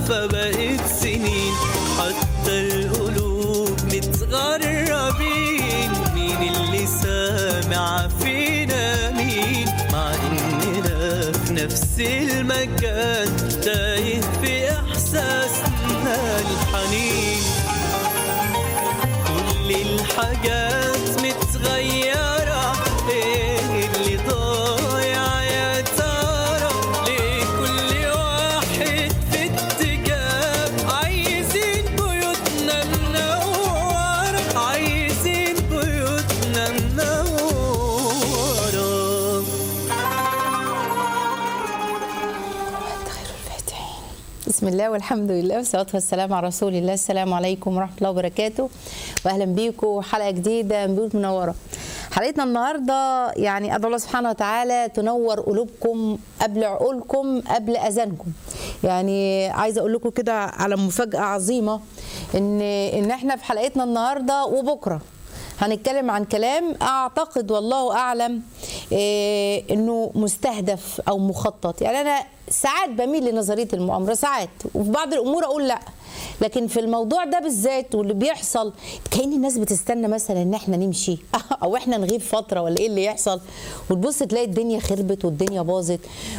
فبقت سنين حتى القلوب متغربين مين اللي سامع فينا مين مع اننا في نفس المكان تايه في احساسنا الحنين كل الحاجات متغيرة ايه اللي ضايع يا ترى ليه كل واحد في اتجاه عايزين بيوتنا منورة عايزين بيوتنا منورة بسم الله والحمد لله والصلاة والسلام على رسول الله السلام عليكم ورحمة الله وبركاته وأهلا بيكم حلقة جديدة من بيوت منورة حلقتنا النهاردة يعني أدعو الله سبحانه وتعالى تنور قلوبكم قبل عقولكم قبل أذانكم يعني عايزة أقول لكم كده على مفاجأة عظيمة إن إن إحنا في حلقتنا النهاردة وبكرة هنتكلم عن كلام اعتقد والله اعلم إيه انه مستهدف او مخطط يعني انا ساعات بميل لنظريه المؤامره ساعات وفي بعض الامور اقول لا لكن في الموضوع ده بالذات واللي بيحصل كأن الناس بتستنى مثلا ان احنا نمشي او احنا نغيب فتره ولا ايه اللي يحصل وتبص تلاقي الدنيا خربت والدنيا باظت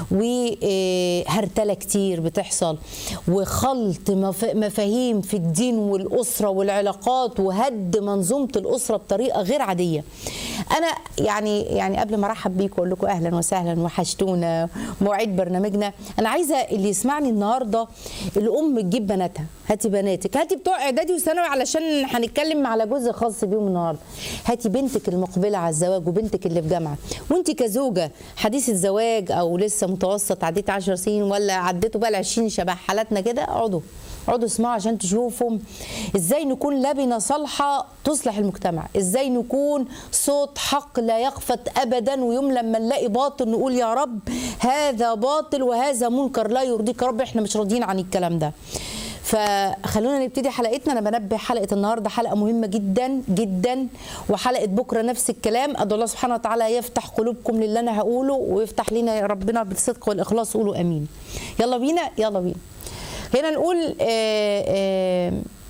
وهرتله كتير بتحصل وخلط مف- مفاهيم في الدين والاسره والعلاقات وهد منظومه الاسره بطريقه غير عاديه انا يعني يعني قبل ما ارحب بيكم اقول لكم اهلا وسهلا وحشتونا مواعيد برنامجنا انا عايزه اللي يسمعني النهارده الام تجيب بناتها هاتي بناتك هاتي بتوع اعدادي وثانوي علشان هنتكلم على جزء خاص بيهم النهارده هاتي بنتك المقبله على الزواج وبنتك اللي في جامعه وانت كزوجه حديث الزواج او لسه متوسط عديت 10 سنين ولا عديتوا بقى ال 20 شبه حالاتنا كده اقعدوا اقعدوا اسمعوا عشان تشوفوا ازاي نكون لبنه صالحه تصلح المجتمع ازاي نكون صوت حق لا يخفت ابدا ويوم لما نلاقي باطل نقول يا رب هذا باطل وهذا منكر لا يرضيك يا رب احنا مش راضيين عن الكلام ده فخلونا نبتدي حلقتنا انا بنبه حلقه النهارده حلقه مهمه جدا جدا وحلقه بكره نفس الكلام ادعو الله سبحانه وتعالى يفتح قلوبكم للي انا هقوله ويفتح لنا يا ربنا بالصدق والاخلاص قولوا امين يلا بينا يلا بينا هنا نقول آه، آه،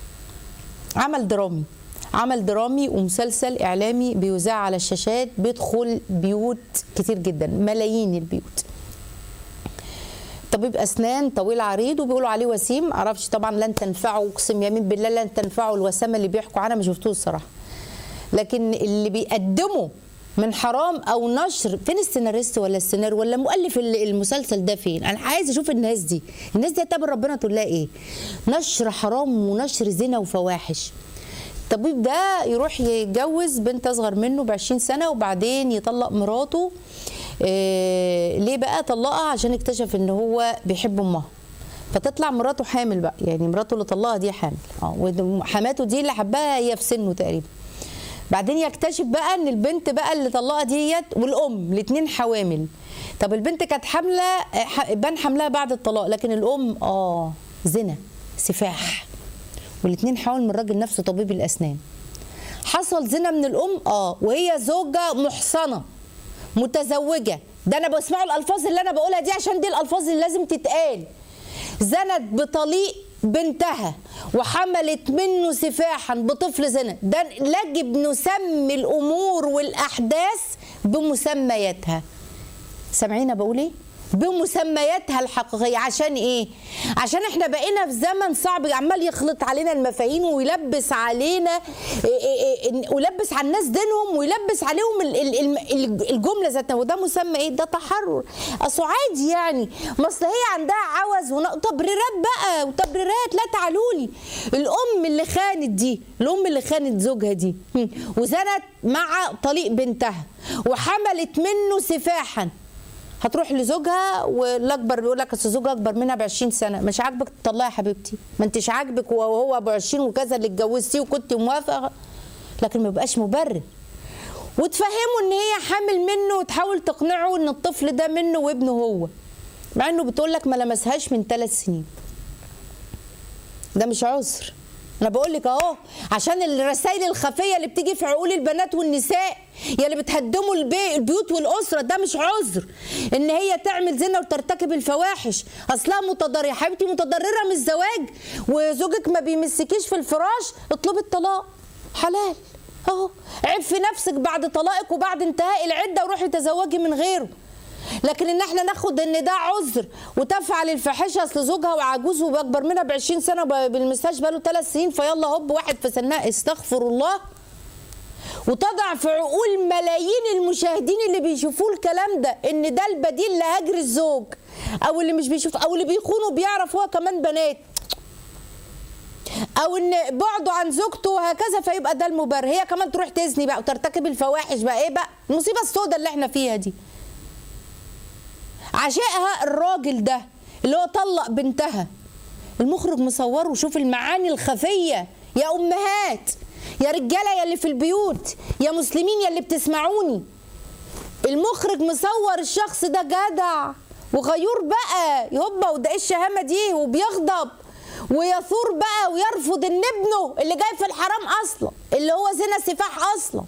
عمل درامي عمل درامي ومسلسل اعلامي بيذاع على الشاشات بيدخل بيوت كتير جدا ملايين البيوت طبيب اسنان طويل عريض وبيقولوا عليه وسيم معرفش طبعا لن تنفعه اقسم يمين بالله لن تنفعه الوسامه اللي بيحكوا عنها ما شفتوش الصراحه لكن اللي بيقدمه من حرام او نشر فين السيناريست ولا السينار ولا مؤلف ال- المسلسل ده فين انا عايز اشوف الناس دي الناس دي هتقابل ربنا تقول لها ايه نشر حرام ونشر زنا وفواحش الطبيب ده يروح يتجوز بنت اصغر منه ب 20 سنه وبعدين يطلق مراته إيه ليه بقى طلقها عشان اكتشف ان هو بيحب امها فتطلع مراته حامل بقى يعني مراته اللي طلقها دي حامل اه وحماته دي اللي حبها هي في سنه تقريبا بعدين يكتشف بقى ان البنت بقى اللي طلقها ديت والام الاثنين حوامل طب البنت كانت حامله ح- بان حملها بعد الطلاق لكن الام اه زنا سفاح والاثنين حاول من الراجل نفسه طبيب الاسنان حصل زنا من الام اه وهي زوجه محصنه متزوجه ده انا بسمعوا الالفاظ اللي انا بقولها دي عشان دي الالفاظ اللي لازم تتقال زنت بطليق بنتها وحملت منه سفاحا بطفل زنا ده يجب نسمي الامور والاحداث بمسمياتها سامعين بقول ايه بمسمياتها الحقيقيه عشان ايه عشان احنا بقينا في زمن صعب عمال يخلط علينا المفاهيم ويلبس علينا إيه إيه إيه ويلبس على الناس دينهم ويلبس عليهم ال- ال- ال- الجمله ذاتها وده مسمى ايه ده تحرر اصل عادي يعني ما اصل هي عندها عوز ون- تبريرات بقى وتبريرات لا تعالوا لي الام اللي خانت دي الام اللي خانت زوجها دي هم، وزنت مع طليق بنتها وحملت منه سفاحا هتروح لزوجها والاكبر بيقول لك اصل زوجها اكبر منها ب 20 سنه مش عاجبك تطلعي يا حبيبتي ما انتش عاجبك وهو ابو 20 وكذا اللي اتجوزتيه وكنت موافقه لكن ما يبقاش مبرر وتفهمه ان هي حامل منه وتحاول تقنعه ان الطفل ده منه وابنه هو مع انه بتقول لك ما لمسهاش من ثلاث سنين ده مش عذر انا بقول لك اهو عشان الرسائل الخفيه اللي بتيجي في عقول البنات والنساء يا اللي بتهدموا البي... البيوت والاسره ده مش عذر ان هي تعمل زنا وترتكب الفواحش اصلها متضرره يا حبيبتي متضرره من الزواج وزوجك ما بيمسكيش في الفراش اطلبي الطلاق حلال اهو عيب في نفسك بعد طلاقك وبعد انتهاء العده وروحي تزوجي من غيره لكن ان احنا ناخد ان ده عذر وتفعل الفاحشه اصل زوجها وعجوز وباكبر منها ب 20 سنه ب- بالمستشفى بقاله ثلاث سنين فيلا هوب واحد في سنها استغفر الله وتضع في عقول ملايين المشاهدين اللي بيشوفوا الكلام ده ان ده البديل لهجر الزوج او اللي مش بيشوف او اللي بيخونوا بيعرف هو كمان بنات او ان بعده عن زوجته وهكذا فيبقى ده المبرر هي كمان تروح تزني بقى وترتكب الفواحش بقى ايه بقى المصيبه السوداء اللي احنا فيها دي عشائها الراجل ده اللي هو طلق بنتها المخرج مصوره وشوف المعاني الخفيه يا امهات يا رجاله يا اللي في البيوت يا مسلمين يا اللي بتسمعوني المخرج مصور الشخص ده جدع وغيور بقى يهبا وده ايه الشهامه دي وبيغضب ويثور بقى ويرفض ان ابنه اللي جاي في الحرام اصلا اللي هو زنا سفاح اصلا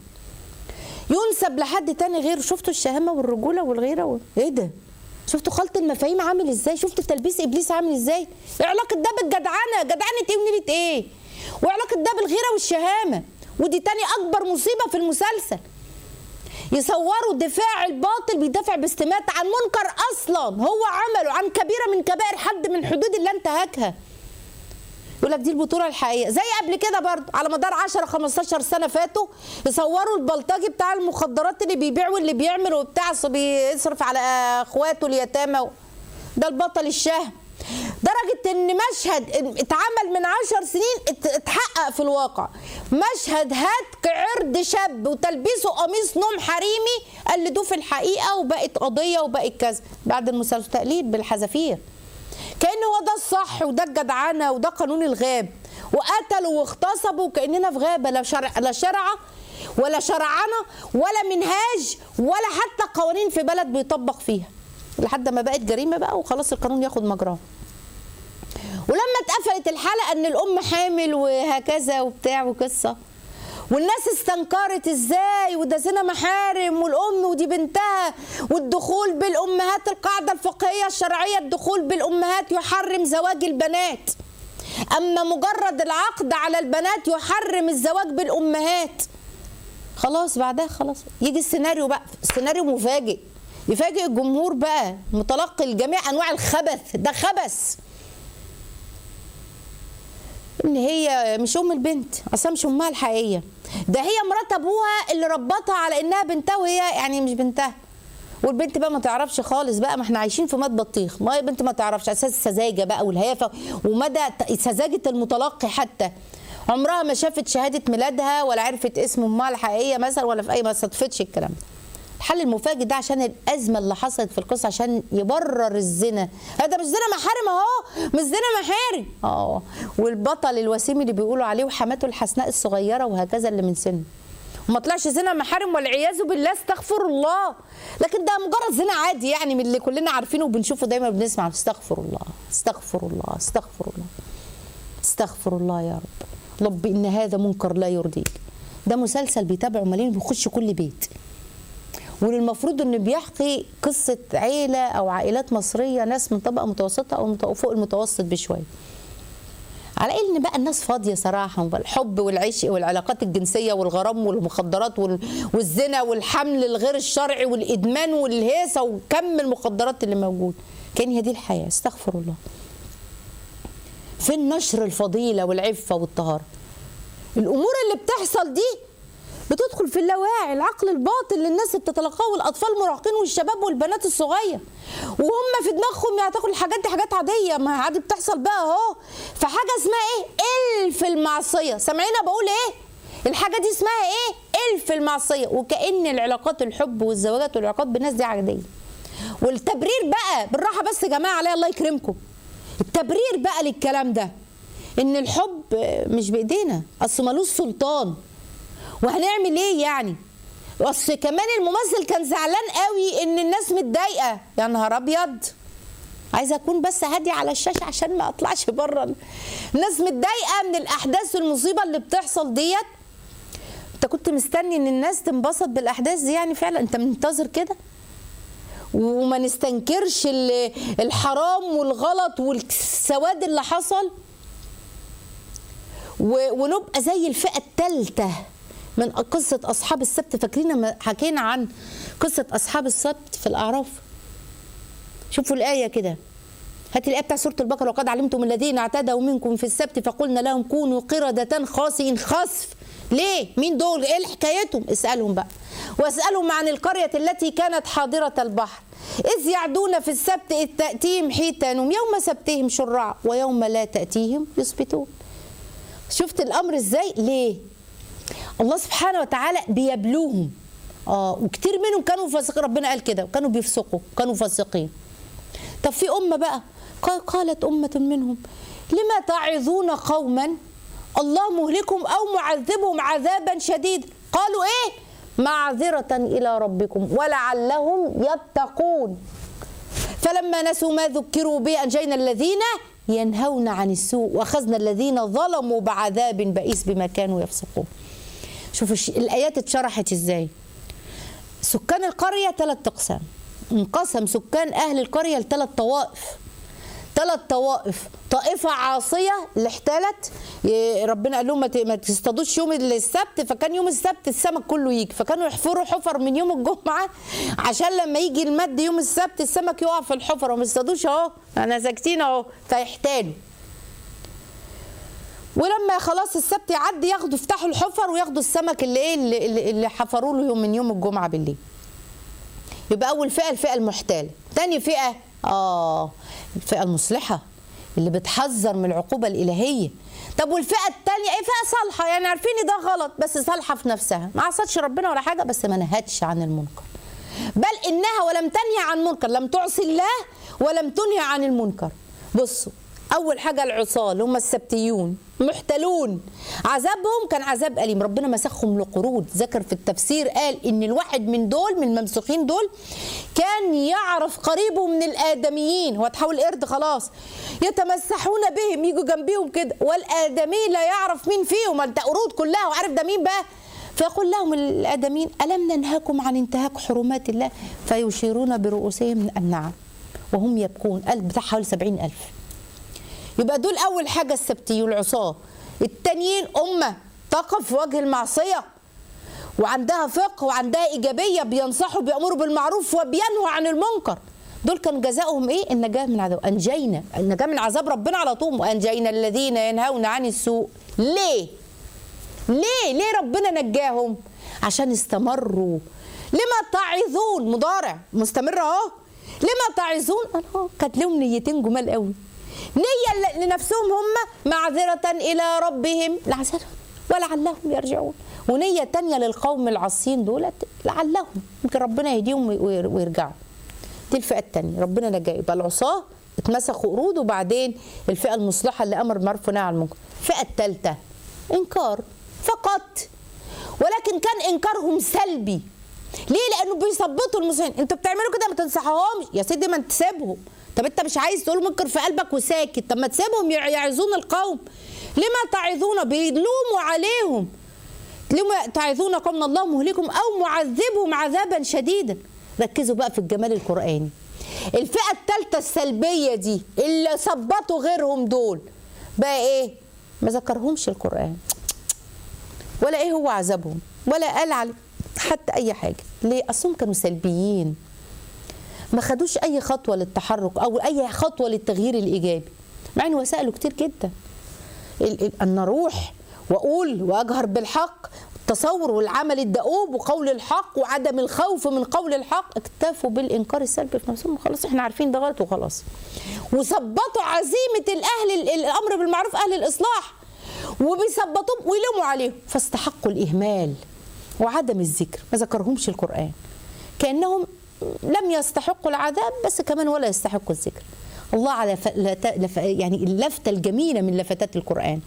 ينسب لحد تاني غيره شفتوا الشهامه والرجوله والغيره و... ايه ده شفتوا خلط المفاهيم عامل ازاي شفتوا تلبيس ابليس عامل ازاي ايه علاقه ده بالجدعنه جدعنه ايه ونيله ايه وعلاقه ده بالغيره والشهامه ودي تاني اكبر مصيبه في المسلسل يصوروا دفاع الباطل بيدافع باستمات عن منكر اصلا هو عمله عن كبيره من كبائر حد من حدود اللي انتهكها يقول لك دي البطوله الحقيقيه زي قبل كده برضه على مدار 10 15 سنه فاتوا يصوروا البلطجي بتاع المخدرات اللي بيبيع واللي بيعمل وبتاع أصل بيصرف على اخواته اليتامى و- ده البطل الشهم درجة ان مشهد اتعمل من عشر سنين ات- اتحقق في الواقع مشهد هتك عرض شاب وتلبيسه قميص نوم حريمي قلدوه في الحقيقة وبقت قضية وبقت كذا بعد المسلسل تقليد بالحذافير كأن هو ده الصح وده الجدعنة وده قانون الغاب وقتلوا واغتصبوا وكأننا في غابة لا شرع لا شرعة ولا شرعنة ولا منهاج ولا حتى قوانين في بلد بيطبق فيها لحد ما بقت جريمة بقى وخلاص القانون ياخد مجراه ولما اتقفلت الحلقة ان الام حامل وهكذا وبتاع وقصة والناس استنكرت ازاي وده زنا محارم والام ودي بنتها والدخول بالامهات القاعده الفقهيه الشرعيه الدخول بالامهات يحرم زواج البنات اما مجرد العقد على البنات يحرم الزواج بالامهات خلاص بعدها خلاص يجي السيناريو بقى السيناريو مفاجئ يفاجئ الجمهور بقى متلقي لجميع انواع الخبث ده خبث ان هي مش ام البنت اصلا مش امها الحقيقيه ده هي مرات ابوها اللي ربطها على انها بنتها وهي يعني مش بنتها والبنت بقى ما تعرفش خالص بقى ما احنا عايشين في ماد بطيخ ما هي بنت ما تعرفش اساس السذاجه بقى والهيافه ومدى ت- سذاجه المتلقي حتى عمرها ما شافت شهاده ميلادها ولا عرفت اسم امها الحقيقيه مثلا ولا في اي ما صدفتش الكلام ده الحل المفاجئ ده عشان الازمه اللي حصلت في القصه عشان يبرر الزنا هذا مش زنا محارم اهو مش زنا محارم اه والبطل الوسيم اللي بيقولوا عليه وحماته الحسناء الصغيره وهكذا اللي من سنه وما طلعش زنا محارم والعياذ بالله استغفر الله لكن ده مجرد زنا عادي يعني من اللي كلنا عارفينه وبنشوفه دايما بنسمع استغفر الله استغفر الله استغفر الله استغفر الله يا رب رب ان هذا منكر لا يرضيك ده مسلسل بيتابعه ملايين بيخش كل بيت والمفروض انه بيحكي قصه عيله او عائلات مصريه ناس من طبقه متوسطه او مت- فوق المتوسط بشويه على ان بقى الناس فاضيه صراحه الحب والعشق والعلاقات الجنسيه والغرام والمخدرات وال- والزنا والحمل الغير الشرعي والادمان والهيصه وكم المخدرات اللي موجود كان هي دي الحياه استغفر الله فين نشر الفضيله والعفه والطهاره الامور اللي بتحصل دي بتدخل في اللاواعي العقل الباطن للناس اللي بتتلقاه والاطفال المراهقين والشباب والبنات الصغير وهم في دماغهم يعتقدوا الحاجات دي حاجات عاديه ما عادي بتحصل بقى اهو فحاجه اسمها ايه الف المعصيه سامعيني بقول ايه الحاجه دي اسمها ايه الف المعصيه وكان العلاقات الحب والزواجات والعلاقات بالناس دي عاديه والتبرير بقى بالراحه بس يا جماعه عليا الله يكرمكم التبرير بقى للكلام ده ان الحب مش بايدينا اصل ملوش سلطان وهنعمل ايه يعني اصل كمان الممثل كان زعلان قوي ان الناس متضايقه يا نهار ابيض عايزه اكون بس هاديه على الشاشه عشان ما اطلعش بره الناس متضايقه من الاحداث والمصيبه اللي بتحصل ديت انت كنت مستني ان الناس تنبسط بالاحداث دي يعني فعلا انت منتظر كده وما نستنكرش ال- الحرام والغلط والسواد اللي حصل و- ونبقى زي الفئه الثالثه من قصه اصحاب السبت فاكرين لما حكينا عن قصه اصحاب السبت في الاعراف شوفوا الايه كده هات الايه بتاع سوره البقره وقد علمتم الذين اعتدوا منكم في السبت فقلنا لهم كونوا قرده خاسئين خسف ليه مين دول ايه حكايتهم اسالهم بقى واسالهم عن القريه التي كانت حاضره البحر اذ يعدون في السبت اذ تاتيهم حيتانهم يوم سبتهم شرعا ويوم لا تاتيهم يثبتون شفت الامر ازاي ليه الله سبحانه وتعالى بيبلوهم اه وكتير منهم كانوا فاسقين ربنا قال كده وكانوا بيفسقوا كانوا فاسقين طب في أمة بقى قال- قالت أمة منهم لما تعظون قوما الله مهلكهم أو معذبهم عذابا شديدا قالوا إيه معذرة إلى ربكم ولعلهم يتقون فلما نسوا ما ذكروا به أنجينا الذين ينهون عن السوء وأخذنا الذين ظلموا بعذاب بئيس بما كانوا يفسقون شوف الش- الآيات اتشرحت إزاي سكان القرية ثلاث أقسام انقسم سكان أهل القرية لثلاث طوائف ثلاث طوائف طائفة عاصية اللي احتلت ي- ربنا قال لهم ما ت- ما تصطادوش يوم السبت فكان يوم السبت السمك كله يجي فكانوا يحفروا حفر من يوم الجمعة عشان لما يجي المد يوم السبت السمك يقع في الحفر وما يصطادوش اهو انا ساكتين اهو فيحتالوا ولما خلاص السبت يعدي ياخدوا يفتحوا الحفر وياخدوا السمك اللي ايه اللي, اللي- اللي حفروا له يوم من يوم الجمعه بالليل يبقى اول فئه الفئه المحتاله تاني فئه اه الفئه المصلحه اللي بتحذر من العقوبه الالهيه طب والفئه الثانيه ايه فئه صالحه يعني عارفين إن ده غلط بس صالحه في نفسها ما عصتش ربنا ولا حاجه بس ما نهتش عن المنكر بل انها ولم تنهي عن منكر لم تعصي الله ولم تنهي عن المنكر بصوا اول حاجه العصاه اللي هم السبتيون محتلون عذابهم كان عذاب اليم ربنا مسخهم لقرود ذكر في التفسير قال ان الواحد من دول من الممسوخين دول كان يعرف قريبه من الادميين هو تحول قرد خلاص يتمسحون بهم يجوا جنبيهم كده والادمي لا يعرف مين فيهم ما انت قرود كلها وعارف ده مين بقى فيقول لهم الآدمين ألم ننهاكم عن انتهاك حرمات الله فيشيرون برؤوسهم النعم وهم يبكون قلب بتاع حوالي سبعين ألف يبقى دول أول حاجة السبتي والعصاة التانيين أمة تقف في وجه المعصية وعندها فقه وعندها إيجابية بينصحوا بيأمروا بالمعروف وبينهوا عن المنكر دول كان جزاؤهم ايه النجاة من عذاب انجينا النجاة من عذاب ربنا على طول وانجينا الذين ينهون عن السوء ليه ليه ليه ربنا نجاهم عشان استمروا لما تعظون مضارع مستمر اهو لما تعظون اهو كانت لهم نيتين جمال قوي نية ل- لنفسهم هم معذرة إلى ربهم لعذرهم ولعلهم يرجعون ونية تانية للقوم العاصين دولت لعلهم يمكن ربنا يهديهم وير- ويرجعوا دي الفئة التانية ربنا نجاه يبقى العصاة اتمسخوا قرود وبعدين الفئة المصلحة اللي أمر بالمعروف والنهي عن المنكر الفئة الثالثة إنكار فقط ولكن كان إنكارهم سلبي ليه؟ لأنه بيثبطوا المسلمين أنتوا بتعملوا كده ما تنصحوهمش يا سيدي ما انت سيبهم طب أنت مش عايز تقول منكر في قلبك وساكت طب ما تسيبهم يع- يعظون القوم لما تعظون بيلوموا عليهم لما تعظون قوم الله مهلكهم او معذبهم عذابا شديدا ركزوا بقى في الجمال القراني الفئه الثالثه السلبيه دي اللي ثبطوا غيرهم دول بقى ايه ما ذكرهمش القران ولا ايه هو عذابهم ولا قال على حتى اي حاجه ليه اصلهم كانوا سلبيين ما خدوش اي خطوه للتحرك او اي خطوه للتغيير الايجابي مع ان وسائله كتير جدا ال- ال- ان اروح واقول واجهر بالحق التصور والعمل الدؤوب وقول الحق وعدم الخوف من قول الحق اكتفوا بالانكار السلبي في نفسهم خلاص احنا عارفين ده غلط وخلاص وثبطوا عزيمه الاهل ال- الامر بالمعروف اهل الاصلاح وبيثبطوهم ويلوموا عليهم فاستحقوا الاهمال وعدم الذكر ما ذكرهمش القران كانهم لم يستحقوا العذاب بس كمان ولا يستحقوا الذكر الله على ف... لت... لف... يعني اللفته الجميله من لفتات القران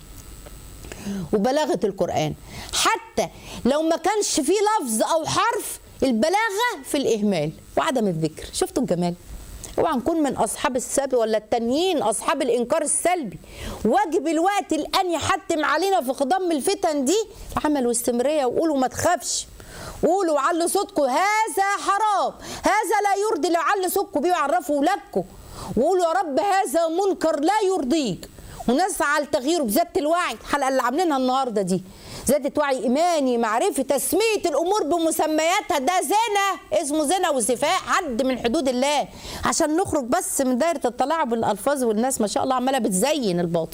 وبلاغه القران حتى لو ما كانش فيه لفظ او حرف البلاغه في الاهمال وعدم الذكر شفتوا الجمال اوعى نكون من اصحاب السلبي ولا التانيين اصحاب الانكار السلبي واجب الوقت الان يحتم علينا في خضم الفتن دي عمل واستمراريه وقولوا ما تخافش قولوا وعلوا صوتكم هذا حرام هذا لا يرضي لو علوا صوتكم بيه وعرفوا ولادكم وقولوا يا رب هذا منكر لا يرضيك ونسعى لتغييره بذات الوعي الحلقه اللي عاملينها النهارده دي زادة وعي ايماني معرفه تسميه الامور بمسمياتها ده زنا اسمه زنا وسفاح حد من حدود الله عشان نخرج بس من دايره التلاعب بالالفاظ والناس ما شاء الله عماله بتزين الباطل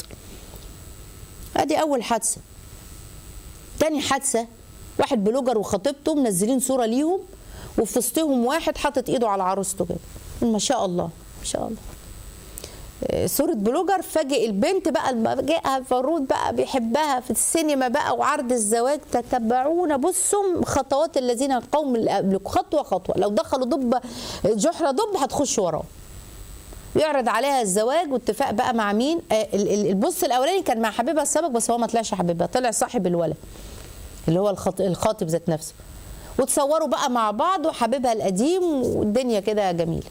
ادي اول حادثه تاني حادثه واحد بلوجر وخطيبته منزلين صوره ليهم وفي وسطهم واحد حاطط ايده على عروسته كده ما شاء الله ما شاء الله آه، صورة بلوجر فاجئ البنت بقى المفاجئها فرود بقى بيحبها في السينما بقى وعرض الزواج تتبعونا بصوا خطوات الذين القوم اللي قبلكم خطوة خطوة لو دخلوا ضب جحر ضب هتخش وراه يعرض عليها الزواج واتفاق بقى مع مين آه، ال- ال- البص الاولاني كان مع حبيبها السابق بس هو ما طلعش حبيبها طلع صاحب الولد اللي هو الخط- الخاطب ذات نفسه وتصوروا بقى مع بعض وحبيبها القديم والدنيا كده جميله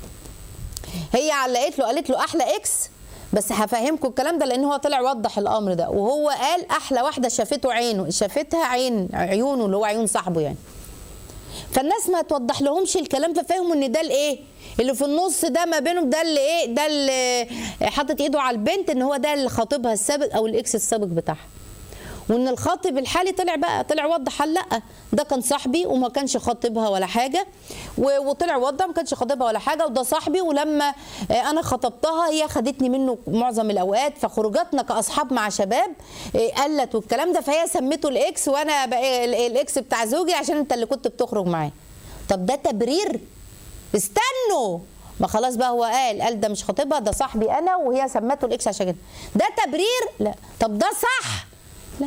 هي علقت له قالت له احلى اكس بس هفهمكم الكلام ده لان هو طلع وضح الامر ده وهو قال احلى واحده شافته عينه شافتها عين عيونه اللي هو عيون صاحبه يعني فالناس ما توضح لهمش الكلام ففهموا ان ده الايه اللي في النص ده ما بينهم ده اللي ايه ده اللي حاطط ايده على البنت ان هو ده اللي خاطبها السابق او الاكس السابق بتاعها وان الخاطب الحالي طلع بقى طلع وضح قال لا ده كان صاحبي وما كانش خاطبها ولا حاجه و- وطلع وضح ما كانش خاطبها ولا حاجه وده صاحبي ولما آه، انا خطبتها هي خدتني منه معظم الاوقات فخروجاتنا كاصحاب مع شباب آه، قلت والكلام ده فهي سميته الاكس وانا بقى ال- الاكس بتاع زوجي عشان انت اللي كنت بتخرج معاه طب ده تبرير استنوا ما خلاص بقى هو قال قال ده مش خطيبها ده صاحبي انا وهي سمته الاكس عشان كده ده تبرير لا طب ده صح لا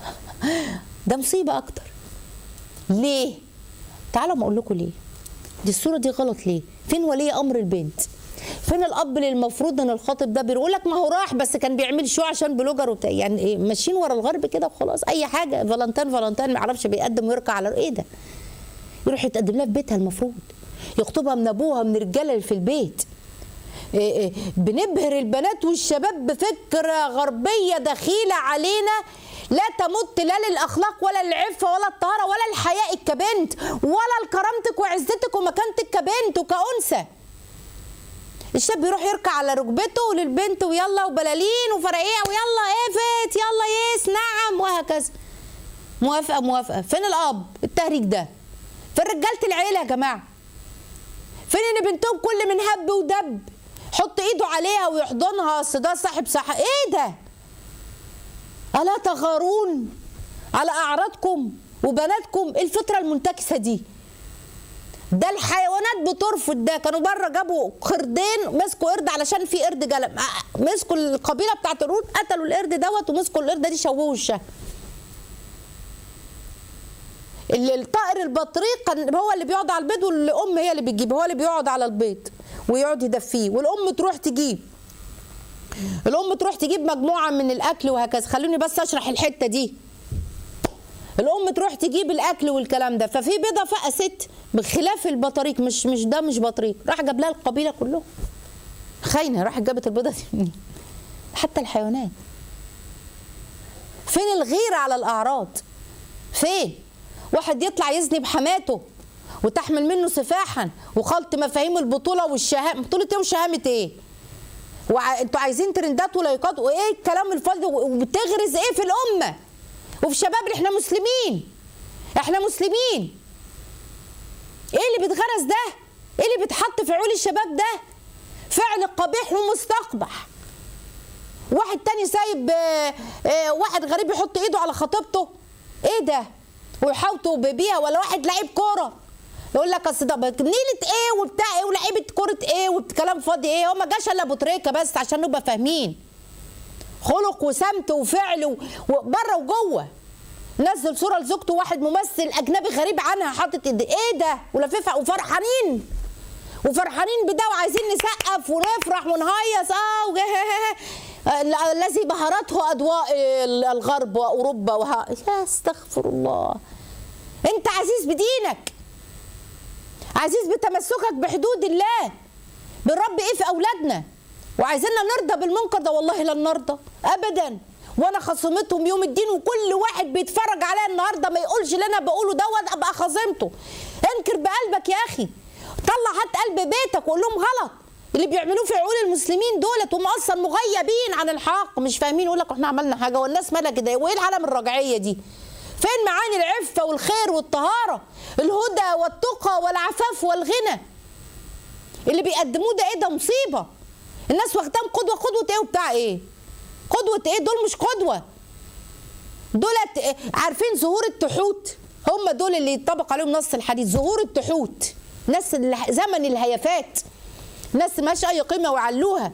ده مصيبه اكتر ليه تعالوا ما اقول لكم ليه دي الصوره دي غلط ليه فين ولي امر البنت فين الاب اللي المفروض ان الخاطب ده بيقول لك ما هو راح بس كان بيعمل شو عشان بلوجر وبتاع يعني ايه ماشيين ورا الغرب كده وخلاص اي حاجه فالنتين فالنتين ما يعرفش بيقدم ويركع على ايه ده يروح يتقدم لها في بيتها المفروض يخطبها من ابوها من الرجاله اللي في البيت إيه إيه بنبهر البنات والشباب بفكره غربيه دخيله علينا لا تمت لا للاخلاق ولا للعفه ولا الطهاره ولا الحياء كبنت ولا لكرامتك وعزتك ومكانتك كبنت وكانثى الشاب يروح يركع على ركبته للبنت ويلا وبلالين وفرقيه ويلا ايفت يلا يس نعم وهكذا موافقه موافقه فين الاب التهريج ده فين رجاله العيله يا جماعه فين ان بنتهم كل من هب ودب حط ايده عليها ويحضنها اصل ده صاحب صح ايه ده الا تغارون على اعراضكم وبناتكم الفطره المنتكسه دي ده الحيوانات بترفض ده كانوا بره جابوا قردين مسكوا قرد علشان في قرد جلم آه، مسكوا القبيله بتاعت القرود قتلوا القرد دوت ومسكوا القرده دي شوهوا وشها اللي الطائر البطريق كان هو اللي بيقعد على البيض والام هي اللي بتجيب هو اللي بيقعد على البيض ويقعد يدفيه والام تروح تجيب الام تروح تجيب مجموعه من الاكل وهكذا خلوني بس اشرح الحته دي الام تروح تجيب الاكل والكلام ده ففي بيضه فقست بخلاف البطاريق مش مش ده مش بطريق راح جاب لها القبيله كلهم خاينه راح جابت البيضه دي منين حتى الحيوانات فين الغيره على الاعراض فين واحد يطلع يزني بحماته وتحمل منه سفاحا وخلط مفاهيم البطوله والشهامه بطوله ايه وشهامه ايه وع- انتوا عايزين ترندات ولايكات وايه الكلام الفاضي وبتغرز ايه في الامه وفي الشباب اللي احنا مسلمين احنا مسلمين ايه اللي بيتغرس ده ايه اللي بيتحط في عقول الشباب ده فعل قبيح ومستقبح واحد تاني سايب آه، آه، واحد غريب يحط ايده على خطيبته ايه ده ويحاوطوا بيها ولا واحد لعيب كوره يقول لك اصل ده نيله ايه وبتاع ايه ولعيبه كوره ايه وكلام فاضي ايه هو ما جاش الا ابو تريكه بس عشان نبقى فاهمين خلق وسمت وفعل و- وبره وجوه نزل صوره لزوجته واحد ممثل اجنبي غريب عنها حاطط ايد ايه ده ولففها وفرحانين وفرحانين بده وعايزين نسقف ونفرح ونهيص اه وجه- الذي بهرته اضواء الغرب واوروبا وها يا استغفر الله انت عزيز بدينك عزيز بتمسكك بحدود الله بنربي ايه في اولادنا وعايزيننا نرضى بالمنكر ده والله لن نرضى ابدا وانا خصمتهم يوم الدين وكل واحد بيتفرج عليا النهارده ما يقولش اللي انا بقوله دوت ابقى خصمته انكر بقلبك يا اخي طلع هات قلب بيتك وقول لهم غلط اللي بيعملوه في عقول المسلمين دولت هم اصلا مغيبين عن الحق مش فاهمين يقول لك احنا عملنا حاجه والناس مالها كده وايه العالم الرجعيه دي فين معاني العفه والخير والطهاره الهدى والتقى والعفاف والغنى اللي بيقدموه ده ايه ده مصيبه الناس واخداهم قدوه قدوه ايه وبتاع ايه قدوه ايه دول مش قدوه دولت إيه؟ عارفين ظهور التحوت هم دول اللي يطبق عليهم نص الحديث ظهور التحوت ناس الح- زمن الهيافات ناس مالهاش اي قيمه وعلوها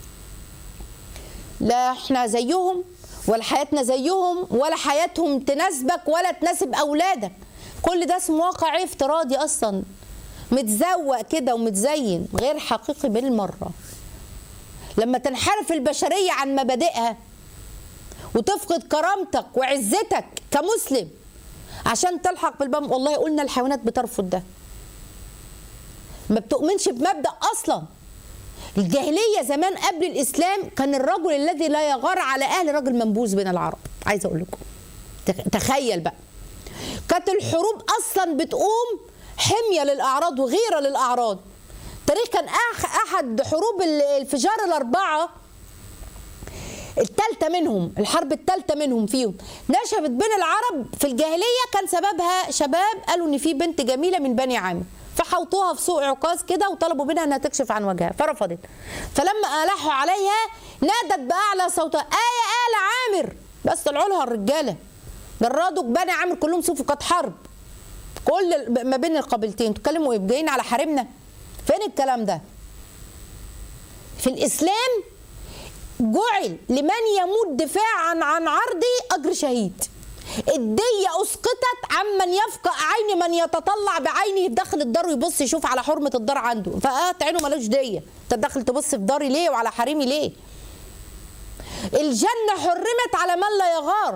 لا احنا زيهم ولا حياتنا زيهم ولا حياتهم تناسبك ولا تناسب اولادك كل ده اسمه واقع افتراضي اصلا متزوق كده ومتزين غير حقيقي بالمره لما تنحرف البشريه عن مبادئها وتفقد كرامتك وعزتك كمسلم عشان تلحق بالبم والله قلنا الحيوانات بترفض ده ما بتؤمنش بمبدا اصلا الجاهليه زمان قبل الاسلام كان الرجل الذي لا يغار على اهل رجل منبوذ بين العرب عايزه اقول لكم تخ- تخيل بقى كانت الحروب اصلا بتقوم حميه للاعراض وغيره للاعراض تاريخ كان أح- احد حروب ال- الفجار الاربعه التالتة منهم الحرب التالتة منهم فيهم نشبت بين العرب في الجاهلية كان سببها شباب قالوا ان في بنت جميلة من بني عامر فحوطوها في سوق عكاظ كده وطلبوا منها انها تكشف عن وجهها فرفضت فلما الحوا عليها نادت باعلى صوتها آية آل عامر بس طلعوا لها الرجالة جرادوا بني عامر كلهم صفوا كانت حرب كل ال- ما بين القبيلتين تتكلموا ايه جايين على حريمنا فين الكلام ده في الاسلام جعل لمن يموت دفاعا عن عرضه اجر شهيد الدية اسقطت عمن يفقأ عين من يتطلع بعينه داخل الدار ويبص يشوف على حرمة الدار عنده فقط عينه ملوش دية انت داخل تبص في داري ليه وعلى حريمي ليه الجنة حرمت على من لا يغار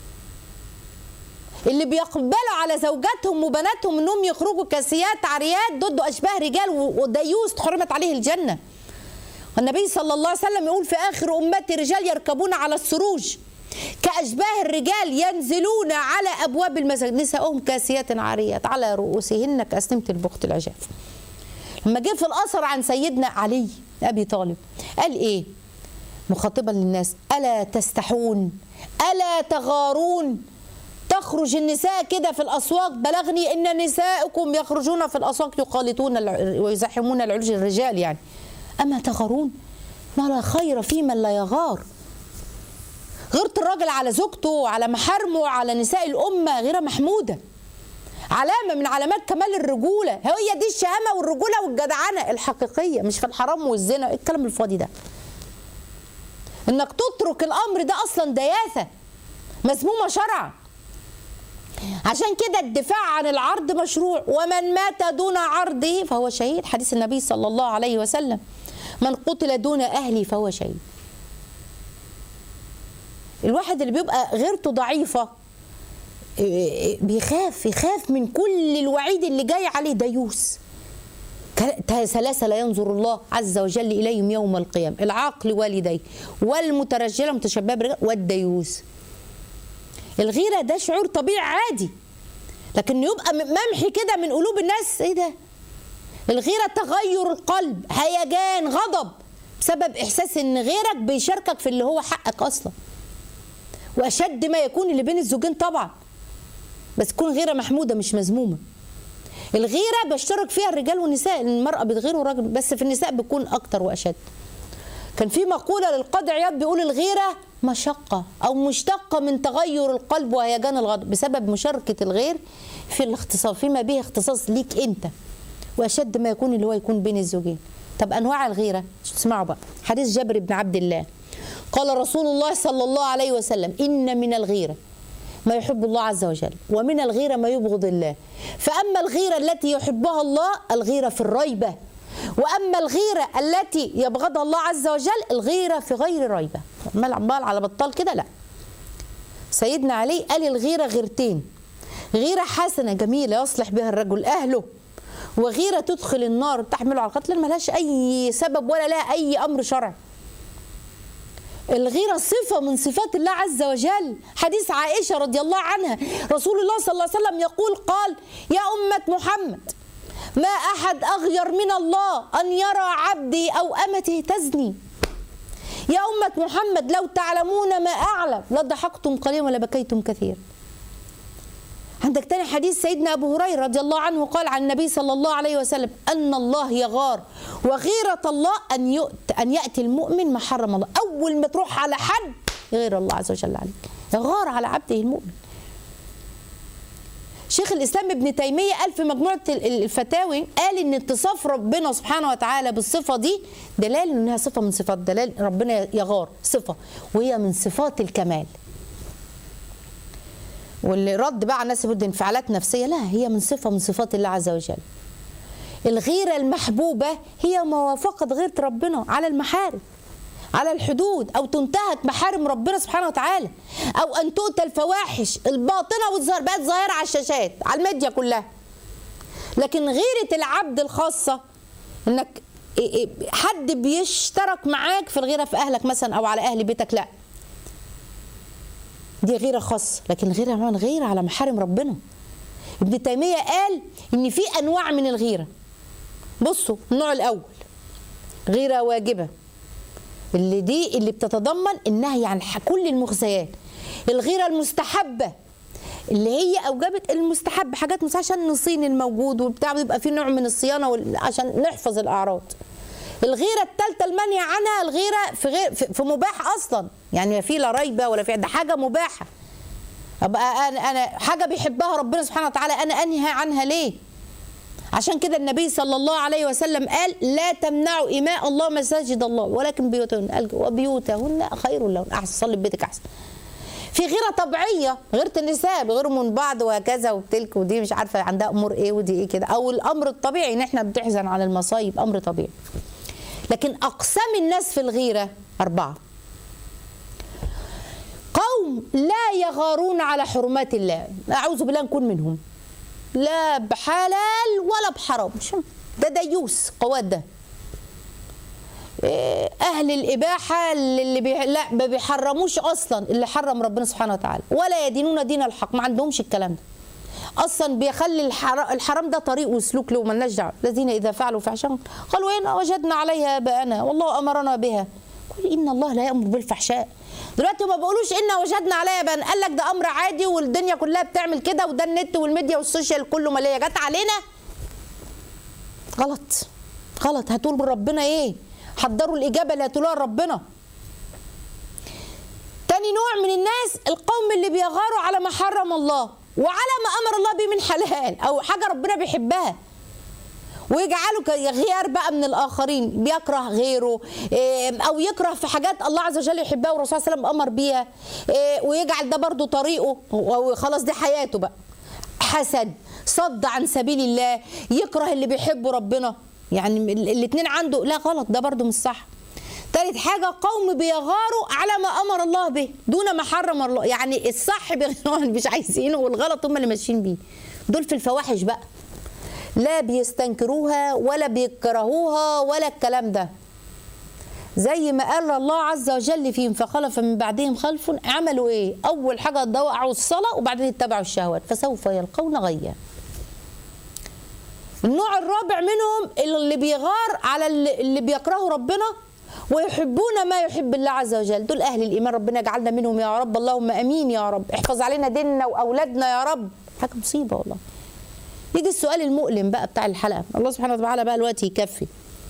اللي بيقبلوا على زوجاتهم وبناتهم انهم يخرجوا كاسيات عريات ضد اشباه رجال و- وديوس حرمت عليه الجنه والنبي صلى الله عليه وسلم يقول في اخر امتي رجال يركبون على السروج كاشباه الرجال ينزلون على ابواب المساجد نساؤهم كاسيات عاريات على رؤوسهن كاسنمه البخت العجاف لما جه في الاثر عن سيدنا علي ابي طالب قال ايه مخاطبا للناس الا تستحون الا تغارون تخرج النساء كده في الاسواق بلغني ان نساءكم يخرجون في الاسواق يخالطون الع- ويزاحمون العرج الرجال يعني اما تغارون ما لا خير في من لا يغار غيرة الراجل على زوجته وعلى محارمه وعلى نساء الامه غير محموده علامه من علامات كمال الرجوله هي دي الشهامه والرجوله والجدعنه الحقيقيه مش في الحرام والزنا إيه الكلام الفاضي ده انك تترك الامر ده اصلا دياثه مذمومه شرعا عشان كده الدفاع عن العرض مشروع ومن مات دون عرضه فهو شهيد حديث النبي صلى الله عليه وسلم من قتل دون اهله فهو شهيد الواحد اللي بيبقى غيرته ضعيفه إيه، بيخاف يخاف من كل الوعيد اللي جاي عليه ديوس ك- ثلاثة لا ينظر الله عز وجل إليهم يوم القيامة العاقل والديه والمترجلة متشبهة بالرجال والديوس الغيرة ده شعور طبيعي عادي لكن يبقى م- ممحي كده من قلوب الناس ايه ده الغيرة تغير القلب هيجان غضب بسبب إحساس إن غيرك بيشاركك في اللي هو حقك أصلا وأشد ما يكون اللي بين الزوجين طبعا بس تكون غيرة محمودة مش مذمومة الغيرة بيشترك فيها الرجال والنساء المرأة بتغير والراجل بس في النساء بتكون أكتر وأشد كان في مقولة للقاضي عياض بيقول الغيرة مشقة أو مشتقة من تغير القلب وهيجان الغضب بسبب مشاركة الغير في الاختصاص فيما به اختصاص ليك أنت وأشد ما يكون اللي هو يكون بين الزوجين طب أنواع الغيرة اسمعوا بقى حديث جابر بن عبد الله قال رسول الله صلى الله عليه وسلم إن من الغيرة ما يحب الله عز وجل ومن الغيرة ما يبغض الله فأما الغيرة التي يحبها الله الغيرة في الريبة وأما الغيرة التي يبغضها الله عز وجل الغيرة في غير ريبة عمال عمال على بطال كده لا سيدنا علي قال الغيرة غيرتين غيرة حسنة جميلة يصلح بها الرجل أهله وغيره تدخل النار تحمله على القتل ملهاش اي سبب ولا لها اي امر شرعي الغيرة صفة من صفات الله عز وجل حديث عائشة رضي الله عنها رسول الله صلى الله عليه وسلم يقول قال يا أمة محمد ما أحد أغير من الله أن يرى عبدي أو أمته تزني يا أمة محمد لو تعلمون ما أعلم لضحكتم قليلا ولبكيتم كثيرا عندك تاني حديث سيدنا أبو هريرة رضي الله عنه قال عن النبي صلى الله عليه وسلم أن الله يغار وغيرة الله أن يؤت أن يأتي المؤمن ما حرم الله أول ما تروح على حد غير الله عز وجل عليك يغار على عبده المؤمن شيخ الاسلام ابن تيميه قال في مجموعه ال- الفتاوي قال ان اتصاف ربنا سبحانه وتعالى بالصفه دي دلاله انها صفه من صفات دلال ربنا يغار صفه وهي من صفات الكمال واللي رد بقى على الناس يقول دي انفعالات نفسيه لا هي من صفه من صفات الله عز وجل الغيره المحبوبه هي موافقه غيره ربنا على المحارم على الحدود او تنتهك محارم ربنا سبحانه وتعالى او ان تؤتى الفواحش الباطنه والظاهره بقت ظاهره على الشاشات على الميديا كلها لكن غيره العبد الخاصه انك إيه إيه حد بيشترك معاك في الغيره في اهلك مثلا او على اهل بيتك لا دي غيره خاصه لكن غيره عموما غيره على محارم ربنا ابن تيميه قال ان في انواع من الغيره بصوا النوع الاول غيره واجبه اللي دي اللي بتتضمن النهي عن ح- كل المغزيات الغيره المستحبه اللي هي اوجبت المستحب حاجات مش عشان نصين الموجود وبتاع بيبقى في نوع من الصيانه وال- عشان نحفظ الاعراض الغيره الثالثه المنهي عنها الغيره في غير في في مباح اصلا يعني لا في لا ريبه ولا في ده حاجه مباحه ابقى انا انا حاجه بيحبها ربنا سبحانه وتعالى انا انهى عنها ليه عشان كده النبي صلى الله عليه وسلم قال لا تمنعوا إماء الله مساجد الله ولكن بيوتهن قال وبيوتهن خير لهن أحسن صلي في بيتك أحسن في غيرة طبيعية غيرة النساء بيغيروا من بعض وهكذا وبتلك ودي مش عارفة عندها أمور إيه ودي إيه كده أو الأمر الطبيعي إن إحنا بتحزن على المصايب أمر طبيعي لكن أقسام الناس في الغيرة أربعة قوم لا يغارون على حرمات الله أعوذ بالله نكون منهم لا بحلال ولا بحرام شو؟ ده ديوس قواد ده إيه، اهل الاباحه اللي بي... لا ما بيحرموش اصلا اللي حرم ربنا سبحانه وتعالى ولا يدينون دين الحق ما عندهمش الكلام ده اصلا بيخلي الحر... الحرام ده طريق وسلوك له مالناش دعوه الذين اذا فعلوا فحشا قالوا وين وجدنا عليها اباءنا والله امرنا بها قل ان الله لا يامر بالفحشاء دلوقتي ما بيقولوش انا وجدنا عليها اباءنا قال لك ده امر عادي والدنيا كلها بتعمل كده وده النت والميديا والسوشيال كله ماليه جت علينا غلط غلط هتقول ربنا ايه حضروا الاجابه اللي هتقولوها لربنا تاني نوع من الناس القوم اللي بيغاروا على ما حرم الله وعلى ما امر الله به من حلال او حاجه ربنا بيحبها ويجعله كغيار بقى من الاخرين بيكره غيره إيه، او يكره في حاجات الله عز وجل يحبها والرسول صلى الله عليه وسلم امر بيها إيه، ويجعل ده برضو طريقه وخلاص دي حياته بقى حسد صد عن سبيل الله يكره اللي بيحبه ربنا يعني الاثنين عنده لا غلط ده برضو مش صح تالت حاجة قوم بيغاروا على ما أمر الله به دون ما حرم الله يعني الصح بيغاروا اللي مش عايزينه والغلط هم اللي ماشيين بيه دول في الفواحش بقى لا بيستنكروها ولا بيكرهوها ولا الكلام ده زي ما قال الله عز وجل فيهم فخلف من بعدهم خلف عملوا ايه اول حاجه ضيعوا الصلاه وبعدين اتبعوا الشهوات فسوف يلقون غيا النوع الرابع منهم اللي بيغار على اللي اللي بيكرهوا ربنا ويحبون ما يحب الله عز وجل دول اهل الايمان ربنا يجعلنا منهم يا رب اللهم امين يا رب احفظ علينا ديننا واولادنا يا رب حاجه مصيبه والله يجي السؤال المؤلم بقى بتاع الحلقه الله سبحانه وتعالى بقى الوقت يكفي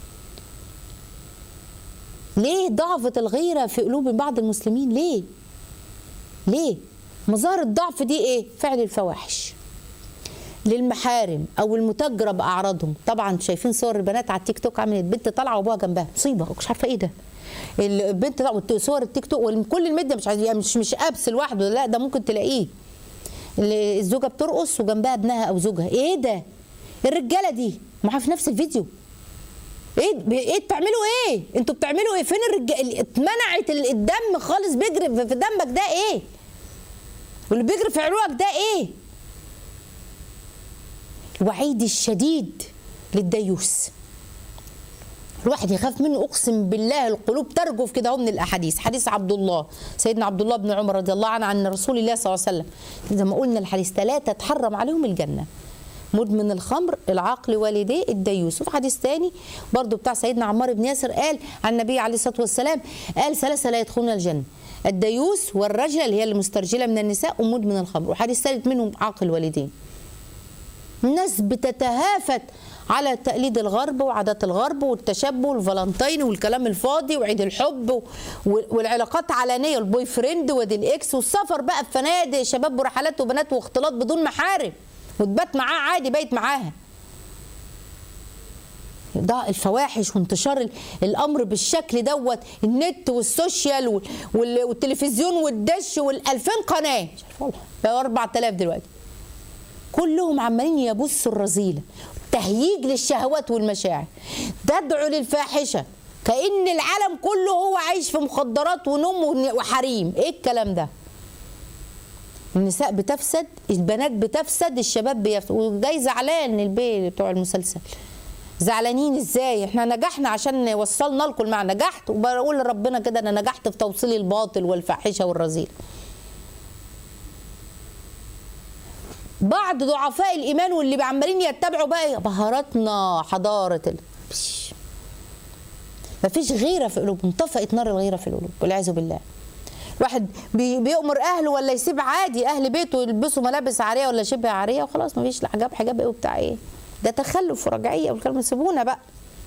ليه ضعفت الغيرة في قلوب بعض المسلمين ليه ليه مظاهر الضعف دي ايه فعل الفواحش للمحارم او المتاجره باعراضهم طبعا شايفين صور البنات على التيك توك عملت بنت طالعه وابوها جنبها مصيبه مش عارفه ايه ده البنت طالعه صور التيك توك وكل الميديا مش عايز يعني مش مش ابس لوحده لا ده ممكن تلاقيه اللي الزوجه بترقص وجنبها ابنها او زوجها ايه ده الرجاله دي معاها في نفس الفيديو ايه ب- ايه بتعملوا ايه انتوا بتعملوا ايه فين الرجال اتمنعت ال- الدم خالص بيجري في في دمك ده ايه واللي بيجري في عروقك ده ايه الوعيد الشديد للديوس الواحد يخاف منه اقسم بالله القلوب ترجف كده اهو من الاحاديث حديث عبد الله سيدنا عبد الله بن عمر رضي الله عنه عن رسول الله صلى الله عليه وسلم زي ما قلنا الحديث ثلاثه تحرم عليهم الجنه مدمن الخمر العاقل والديه الديوس وفي حديث تاني برضو بتاع سيدنا عمار بن ياسر قال عن النبي عليه الصلاه والسلام قال ثلاثه لا يدخلون الجنه الديوس والرجل اللي هي المسترجله من النساء ومدمن الخمر وحديث ثالث منهم عاقل والدين الناس بتتهافت على تقليد الغرب وعادات الغرب والتشبه والفالنتين والكلام الفاضي وعيد الحب و- والعلاقات علنيه البوي فريند ودي الاكس والسفر بقى في فنادق شباب ورحلات وبنات واختلاط بدون محارم وتبات معاه عادي بايت معاها ده الفواحش وانتشار ال- الامر بالشكل دوت النت والسوشيال وال- وال- والتلفزيون والدش وال2000 قناه مش عارفة والله بقى 4000 دلوقتي كلهم عمالين يبثوا الرذيله تهييج للشهوات والمشاعر تدعو للفاحشه كأن العالم كله هو عايش في مخدرات ونوم ون- وحريم ايه الكلام ده النساء بتفسد البنات بتفسد الشباب بيفسد وجاي زعلان البي بتوع المسلسل زعلانين ازاي احنا نجحنا عشان وصلنا لكم المعنى نجحت وبقول لربنا كده انا نجحت في توصيل الباطل والفاحشه والرذيله بعض ضعفاء الايمان واللي عمالين يتبعوا بقى بهاراتنا حضاره ال... بش. مفيش غيره في قلوبهم طفئت نار الغيره في القلوب والعياذ بالله الواحد بي- بيأمر اهله ولا يسيب عادي اهل بيته يلبسوا ملابس عاريه ولا شبه عاريه وخلاص مفيش لا حجاب حجاب ايه وبتاع ايه ده تخلف ورجعيه والكلام سيبونا بقى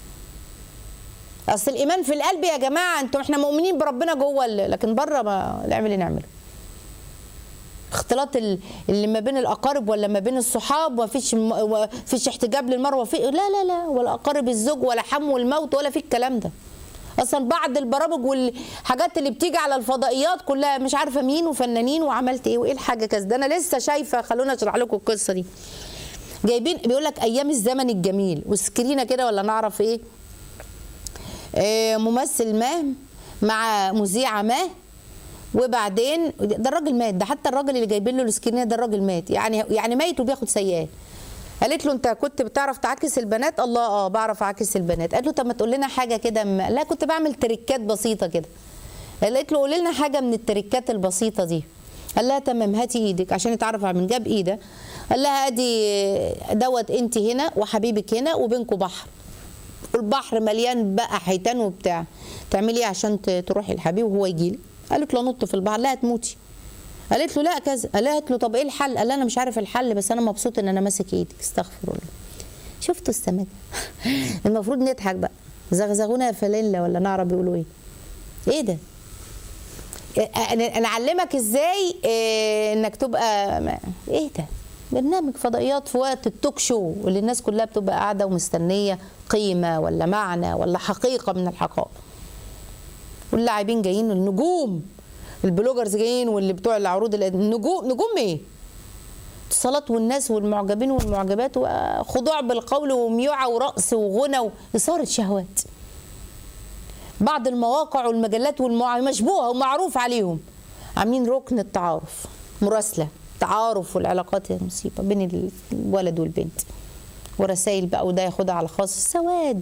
اصل الايمان في القلب يا جماعه انتوا احنا مؤمنين بربنا جوه ال- لكن بره ما نعمل اللي نعمله اختلاط ال- اللي ما بين الاقارب ولا ما بين الصحاب ومفيش م- فيش احتجاب للمروه في لا لا لا ولا اقارب الزوج ولا حمو الموت ولا في الكلام ده اصلا بعض البرامج والحاجات اللي بتيجي على الفضائيات كلها مش عارفه مين وفنانين وعملت ايه وايه الحاجه كذا ده انا لسه شايفه خلونا اشرح لكم القصه دي جايبين بيقول لك ايام الزمن الجميل وسكرينه كده ولا نعرف ايه آه، ممثل ما مع مذيعه ما وبعدين ده الراجل مات ده حتى الراجل اللي جايبين له السكرينه ده الراجل مات يعني يعني ميت وبياخد سيئات قالت له انت كنت بتعرف تعاكس البنات الله اه بعرف اعاكس البنات قالت له طب ما تقول لنا حاجه كده م- لا كنت بعمل تريكات بسيطه كده قالت له قولي لنا حاجه من التريكات البسيطه دي قال لها تمام هاتي ايدك عشان يتعرف على من جاب ايده قال لها ادي دوت انت هنا وحبيبك هنا وبينكم بحر والبحر مليان بقى حيتان وبتاع تعملي ايه عشان ت- تروحي لحبيب وهو يجي لك قالت له نط في البحر لا هتموتي قالت له لا كذا قالت له طب ايه الحل قال لها انا مش عارف الحل بس انا مبسوط ان انا ماسك ايدك استغفر الله شفتوا السمك المفروض نضحك بقى زغزغونا يا فليله ولا نعرف بيقولوا ايه ايه ده انا أنا اعلمك ازاي إيه انك تبقى ما- ايه ده برنامج فضائيات في وقت التوك شو واللي الناس كلها بتبقى قاعده ومستنيه قيمه ولا معنى ولا حقيقه من الحقائق واللاعبين جايين النجوم البلوجرز جايين واللي بتوع العروض الأد- النجوم نجوم ايه اتصالات والناس والمعجبين والمعجبات وخضوع بالقول وميوعة ورقص وغنى وإثارة شهوات بعض المواقع والمجلات والمع... مشبوهة ومعروف عليهم عاملين ركن التعارف مراسلة تعارف والعلاقات مصيبة بين الولد والبنت ورسائل بقى وده ياخدها على الخاص سواد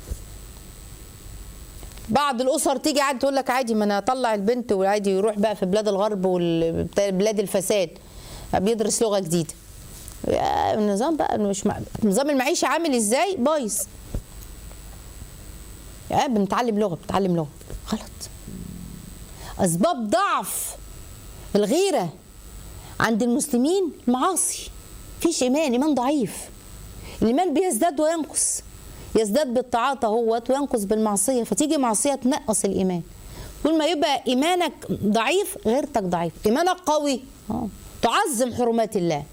بعض الاسر تيجي عادي تقول لك عادي ما انا اطلع البنت وعادي يروح بقى في بلاد الغرب وبلاد الفساد بيدرس لغه جديده يا النظام بقى مش مع... نظام المعيشه عامل ازاي بايظ يا بنتعلم لغه بنتعلم لغه غلط اسباب ضعف الغيره عند المسلمين معاصي فيش ايمان ايمان ضعيف الايمان بيزداد وينقص يزداد بالطاعات اهوت وينقص بالمعصيه فتيجي معصيه تنقص الايمان كل ما يبقى ايمانك ضعيف غيرتك ضعيف ايمانك قوي اه تعظم حرمات الله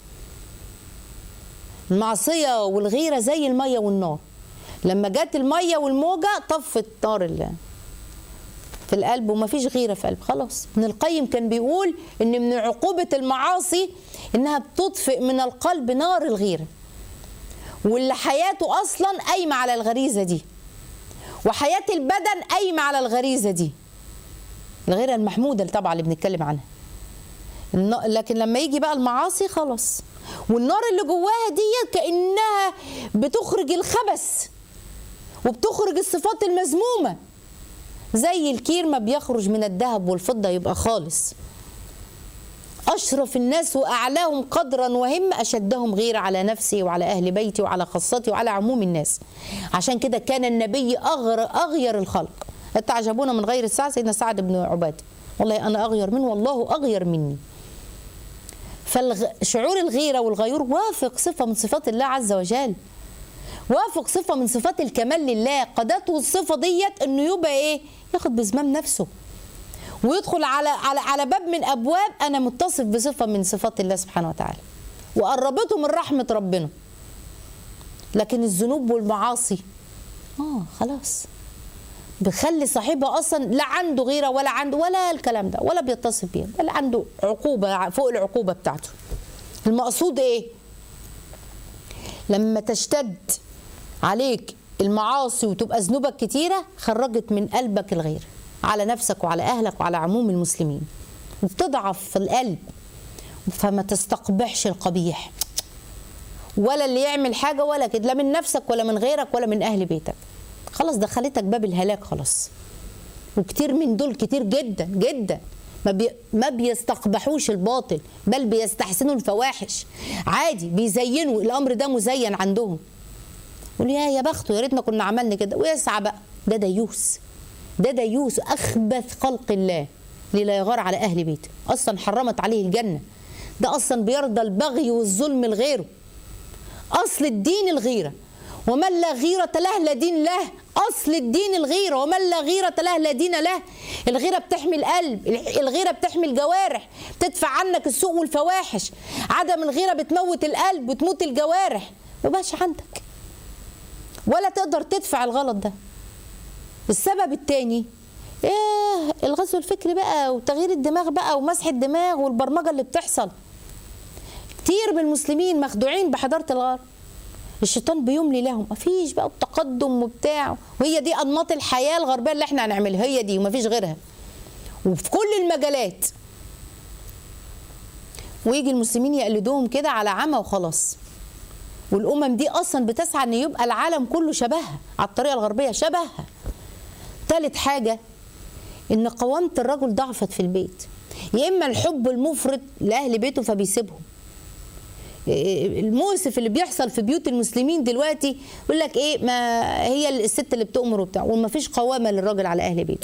المعصيه والغيره زي الميه والنار لما جت الميه والموجه طفت نار الله في القلب وما فيش غيره في القلب خلاص ابن القيم كان بيقول ان من عقوبه المعاصي انها بتطفئ من القلب نار الغيره واللي حياته اصلا قايمه على الغريزه دي وحياه البدن قايمه على الغريزه دي الغيره المحموده اللي طبعا اللي بنتكلم عنها الن- لكن لما يجي بقى المعاصي خلاص والنار اللي جواها ديت كانها بتخرج الخبث وبتخرج الصفات المذمومه زي الكير ما بيخرج من الذهب والفضه يبقى خالص أشرف الناس وأعلاهم قدرا وهم أشدهم غير على نفسي وعلى أهل بيتي وعلى خاصتي وعلى عموم الناس عشان كده كان النبي أغر أغير الخلق تعجبون من غير الساعة سيدنا سعد بن عباد والله أنا أغير منه والله أغير مني فشعور الغيرة والغيور وافق صفة من صفات الله عز وجل وافق صفة من صفات الكمال لله قدته الصفة ديت انه يبقى ايه ياخد بزمام نفسه ويدخل على على على باب من ابواب انا متصف بصفه من صفات الله سبحانه وتعالى وقربته من رحمه ربنا لكن الذنوب والمعاصي اه خلاص بخلي صاحبها اصلا لا عنده غيره ولا عنده ولا الكلام ده ولا بيتصف بيها ولا عنده عقوبه فوق العقوبه بتاعته المقصود ايه لما تشتد عليك المعاصي وتبقى ذنوبك كتيره خرجت من قلبك الغيره على نفسك وعلى اهلك وعلى عموم المسلمين وبتضعف في القلب فما تستقبحش القبيح ولا اللي يعمل حاجه ولا كده لا من نفسك ولا من غيرك ولا من اهل بيتك خلاص دخلتك باب الهلاك خلاص وكتير من دول كتير جدا جدا ما, بي ما بيستقبحوش الباطل بل بيستحسنوا الفواحش عادي بيزينوا الامر ده مزين عندهم يقول يا يا بخته يا ريتنا كنا عملنا كده ويسعى بقى ده ديوس ده ديوس اخبث خلق الله اللي لا يغار على اهل بيته اصلا حرمت عليه الجنه ده اصلا بيرضى البغي والظلم لغيره اصل الدين الغيره ومن لا غيرة له لا دين له أصل الدين الغيرة ومن لا غيرة له لا دين له الغيرة بتحمي القلب الغيرة بتحمي الجوارح بتدفع عنك السوء والفواحش عدم الغيرة بتموت القلب وتموت الجوارح ما بقاش عندك ولا تقدر تدفع الغلط ده السبب التاني ايه الغزو الفكري بقى وتغيير الدماغ بقى ومسح الدماغ والبرمجه اللي بتحصل كتير من المسلمين مخدوعين بحضاره الغرب الشيطان بيملي لهم مفيش بقى التقدم وبتاع وهي دي انماط الحياه الغربيه اللي احنا هنعملها هي دي ومفيش غيرها وفي كل المجالات ويجي المسلمين يقلدوهم كده على عمى وخلاص والامم دي اصلا بتسعى ان يبقى العالم كله شبهها على الطريقه الغربيه شبهها ثالث حاجه ان قوامه الرجل ضعفت في البيت يا اما الحب المفرط لاهل بيته فبيسيبهم المؤسف اللي بيحصل في بيوت المسلمين دلوقتي يقول لك ايه ما هي الست اللي بتؤمر وبتاع وما فيش قوامه للراجل على اهل بيته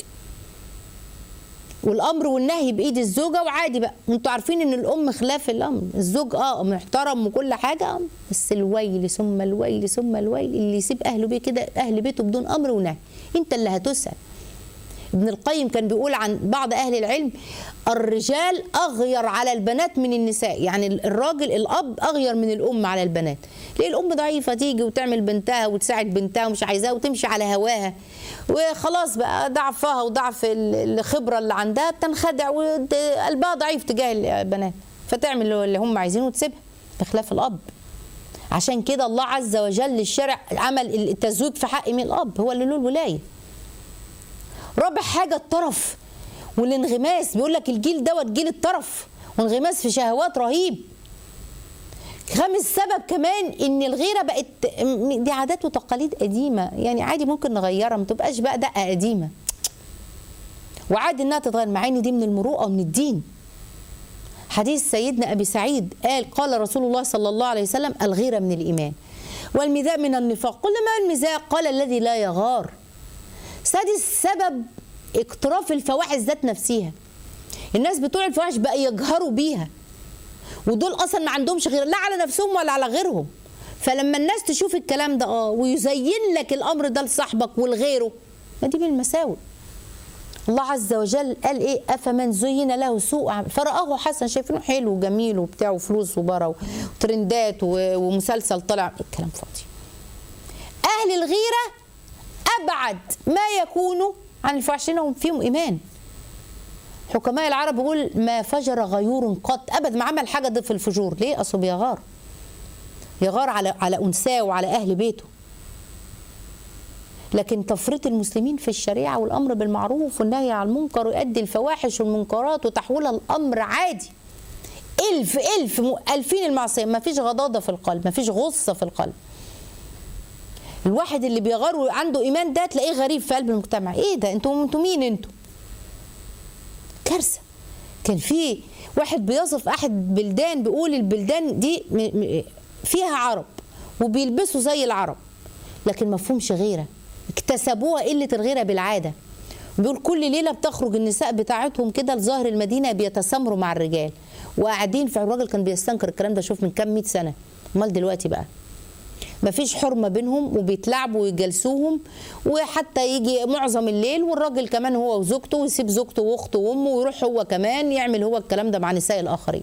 والامر والنهي بايد الزوجه وعادي بقى وانتوا عارفين ان الام خلاف الامر الزوج اه محترم وكل حاجه بس الويل ثم الويل ثم الويل اللي يسيب اهله بيه كده اهل بيته بدون امر ونهي انت اللي هتسال ابن القيم كان بيقول عن بعض اهل العلم الرجال اغير على البنات من النساء يعني الراجل الاب اغير من الام على البنات ليه الام ضعيفه تيجي وتعمل بنتها وتساعد بنتها ومش عايزاها وتمشي على هواها وخلاص بقى ضعفها وضعف الخبره اللي عندها تنخدع وقلبها ضعيف تجاه البنات فتعمل اللي هم عايزينه وتسيبها بخلاف الاب عشان كده الله عز وجل الشرع عمل التزويج في حق من الاب هو اللي له الولايه رابع حاجه الطرف والانغماس بيقول لك الجيل دوت جيل الطرف وانغماس في شهوات رهيب خامس سبب كمان ان الغيره بقت دي عادات وتقاليد قديمه يعني عادي ممكن نغيرها ما تبقاش بقى دقه قديمه وعادي انها تتغير مع ان دي من المروءه ومن الدين حديث سيدنا ابي سعيد قال قال رسول الله صلى الله عليه وسلم الغيره من الايمان والميزاء من النفاق قلنا ما الميزاء قال الذي لا يغار سادس سبب اقتراف الفواحش ذات نفسها الناس بتوع الفواحش بقى يجهروا بيها ودول اصلا ما عندهمش غير لا على نفسهم ولا على غيرهم فلما الناس تشوف الكلام ده اه ويزين لك الامر ده لصاحبك ولغيره ما دي من المساوئ الله عز وجل قال ايه افمن زين له سوء فرآه حسن شايفينه حلو وجميل وبتاع وفلوس وبرا وترندات ومسلسل طلع الكلام فاضي اهل الغيره ابعد ما يكونوا عن الفاحشين هم فيهم ايمان حكماء العرب يقول ما فجر غيور قط ابدا ما عمل حاجه ضد في الفجور ليه اصله بيغار يغار على على انثاه وعلى اهل بيته لكن تفريط المسلمين في الشريعه والامر بالمعروف والنهي عن المنكر ويؤدي الفواحش والمنكرات وتحويلها الامر عادي الف الف م- الفين المعصيه ما فيش غضاضه في القلب ما فيش غصه في القلب الواحد اللي بيغار وعنده ايمان ده تلاقيه غريب في قلب المجتمع ايه ده انتوا انتوا مين انتوا كارثه كان في واحد بيصف احد بلدان بيقول البلدان دي م- م- فيها عرب وبيلبسوا زي العرب لكن ما فيهمش غيره اكتسبوها قله الغيره بالعاده بيقول كل ليله بتخرج النساء بتاعتهم كده لظهر المدينه بيتسامروا مع الرجال وقاعدين في الراجل كان بيستنكر الكلام ده شوف من كام 100 سنه امال دلوقتي بقى مفيش حرمه بينهم وبيتلعبوا ويجلسوهم وحتى يجي معظم الليل والراجل كمان هو وزوجته ويسيب زوجته واخته وامه ويروح هو كمان يعمل هو الكلام ده مع نساء الاخرين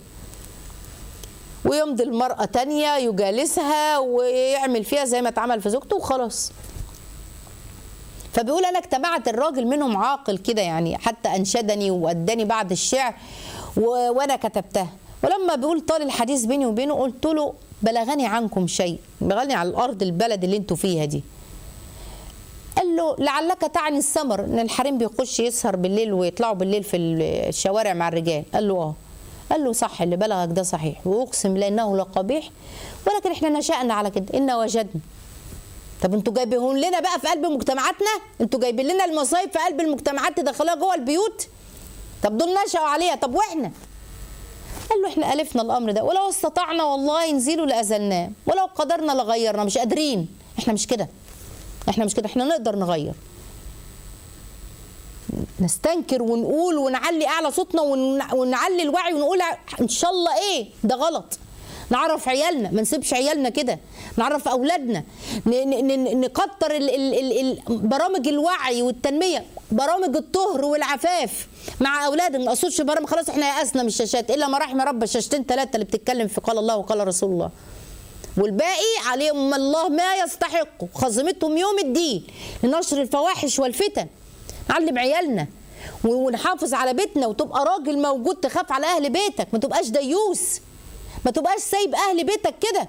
ويمضي المرأة تانية يجالسها ويعمل فيها زي ما اتعمل في زوجته وخلاص فبيقول انا اجتمعت الراجل منهم عاقل كده يعني حتى انشدني واداني بعض الشعر و... وانا كتبتها ولما بيقول طال الحديث بيني وبينه قلت له بلغني عنكم شيء بلغني على الارض البلد اللي انتوا فيها دي قال له لعلك تعني السمر ان الحريم بيخش يسهر بالليل ويطلعوا بالليل في الشوارع مع الرجال قال له اه قال له صح اللي بلغك ده صحيح واقسم لانه لقبيح ولكن احنا نشأنا على كده ان وجدنا طب انتوا جايبين لنا بقى في قلب مجتمعاتنا انتوا جايبين لنا المصايب في قلب المجتمعات تدخلوها جوه البيوت طب دول نشأوا عليها طب واحنا قال له احنا الفنا الامر ده ولو استطعنا والله ينزلوا لازلناه ولو قدرنا لغيرنا مش قادرين احنا مش كده احنا مش كده احنا نقدر نغير نستنكر ونقول ونعلي اعلى صوتنا ون- ونعلي الوعي ونقول ان شاء الله ايه ده غلط نعرف عيالنا ما نسيبش عيالنا كده نعرف اولادنا ن- ن- ن- نكتر ال ال ال ال برامج الوعي والتنميه برامج الطهر والعفاف مع اولادنا ما اقصدش برامج خلاص احنا يأسنا من الشاشات الا ما رحم رب الشاشتين ثلاثه اللي بتتكلم في قال الله وقال رسول الله والباقي عليهم الله ما يستحقوا خصمتهم يوم الدين لنشر الفواحش والفتن نعلم عيالنا ونحافظ على بيتنا وتبقى راجل موجود تخاف على اهل بيتك ما تبقاش ديوس ما تبقاش سايب اهل بيتك كده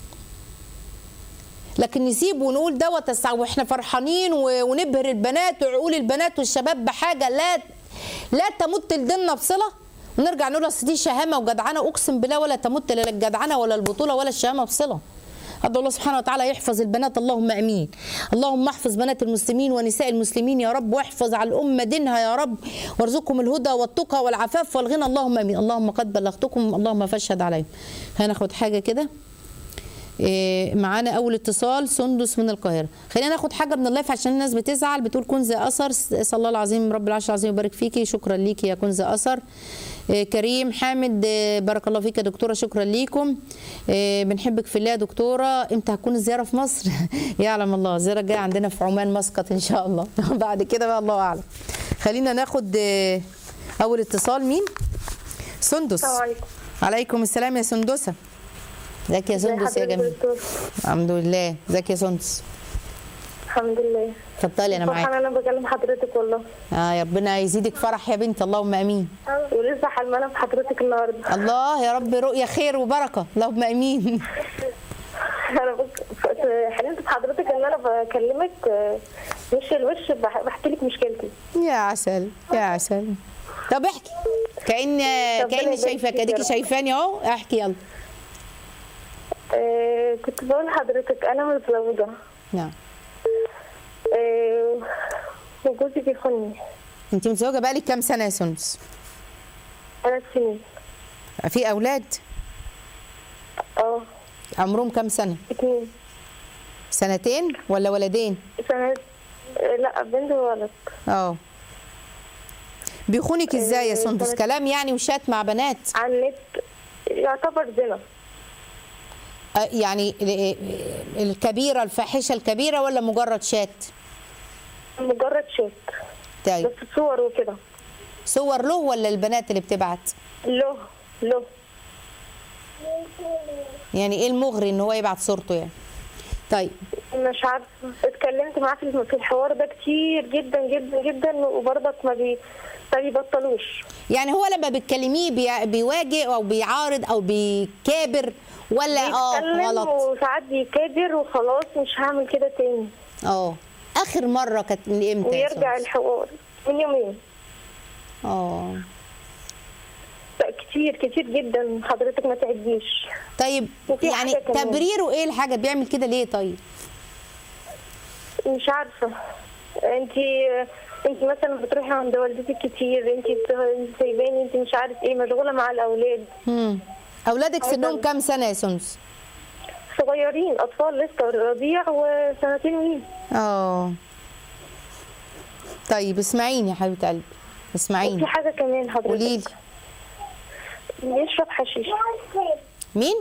لكن نسيب ونقول دوت الساعة واحنا فرحانين و- ونبهر البنات وعقول البنات والشباب بحاجه لا لا تمت لديننا بصله ونرجع نقول اصل دي شهامه وجدعنه اقسم بالله ولا تمت لا الجدعنه ولا البطوله ولا الشهامه بصله أدعو الله سبحانه وتعالى يحفظ البنات اللهم امين اللهم احفظ بنات المسلمين ونساء المسلمين يا رب واحفظ على الامه دينها يا رب وارزقهم الهدى والتقى والعفاف والغنى اللهم امين اللهم قد بلغتكم اللهم فاشهد عليهم هناخد حاجه كده إيه، معانا اول اتصال سندس من القاهره خلينا ناخد حاجه من اللايف عشان الناس بتزعل بتقول كنز اثر اسال الله العظيم رب العرش العظيم يبارك فيكي شكرا ليكي يا كنز اثر إيه، كريم حامد إيه، بارك الله فيك يا دكتوره شكرا ليكم إيه، بنحبك في الله يا دكتوره امتى هتكون الزياره في مصر يعلم الله الزياره الجايه عندنا في عمان مسقط ان شاء الله بعد كده بقى الله اعلم خلينا ناخد إيه، اول اتصال مين سندس السلام عليكم. عليكم السلام يا سندسه ازيك يا ازي سندس يا حضرتك جميل دكتور؟ الحمد لله ازيك يا سندس الحمد لله اتفضلي انا معاك فرحانة انا بكلم حضرتك والله اه يا ربنا يزيدك فرح يا بنت اللهم امين ولسه حلمانة بحضرتك النهارده الله يا رب رؤيا خير وبركه اللهم امين انا بك... ف- حلمت بحضرتك ان انا بكلمك آه، وش الوش بح- بحكي لك مشكلتي يا عسل يا عسل طب احكي كأن ربنا كأني يبارك شايفاك فيك يا اديكي رب. شايفاني اهو احكي يلا آه كنت بقول لحضرتك انا متزوجة نعم آه وجوزي بيخوني انت متزوجه بقالك كام سنه يا سندس ثلاث سنين في اولاد اه عمرهم كام سنه اتنين سنتين ولا ولدين سنة آه لا بنت وولد اه بيخونك ازاي يا آه، سندس سنة- كلام يعني وشات مع بنات على النت يعتبر زنا آه، يعني ال- الكبيره الفاحشه الكبيره ولا مجرد شات مجرد شات طيب بس صور وكده صور له ولا البنات اللي بتبعت له له يعني ايه المغري ان هو يبعت صورته يعني طيب مش عارفه اتكلمت معاه في في الحوار ده كتير جدا جدا جدا وبرضك ما بي ما بيبطلوش يعني هو لما بتكلميه بي- بيواجه او بيعارض او بيكابر ولا اه بيتكلم غلط وساعات بيكابر وخلاص مش هعمل كده تاني اه اخر مره كانت من امتى يا ويرجع سندس؟ الحوار من يومين اه كتير كتير جدا حضرتك ما تعديش طيب وفي يعني حاجة كمان. تبريره ايه الحاجه بيعمل كده ليه طيب مش عارفه انت انت مثلا بتروحي عند والدتك كتير انت بت- سايباني انت مش عارف ايه مشغوله مع الاولاد مم. اولادك عايزة سنهم أعرف. كام سنه يا سندس صغيرين اطفال لسه رضيع وسنتين وين اه طيب اسمعيني يا حبيبه قلبي في اسمعيني حاجه كمان حضرتك قولي لي بيشرب حشيش مين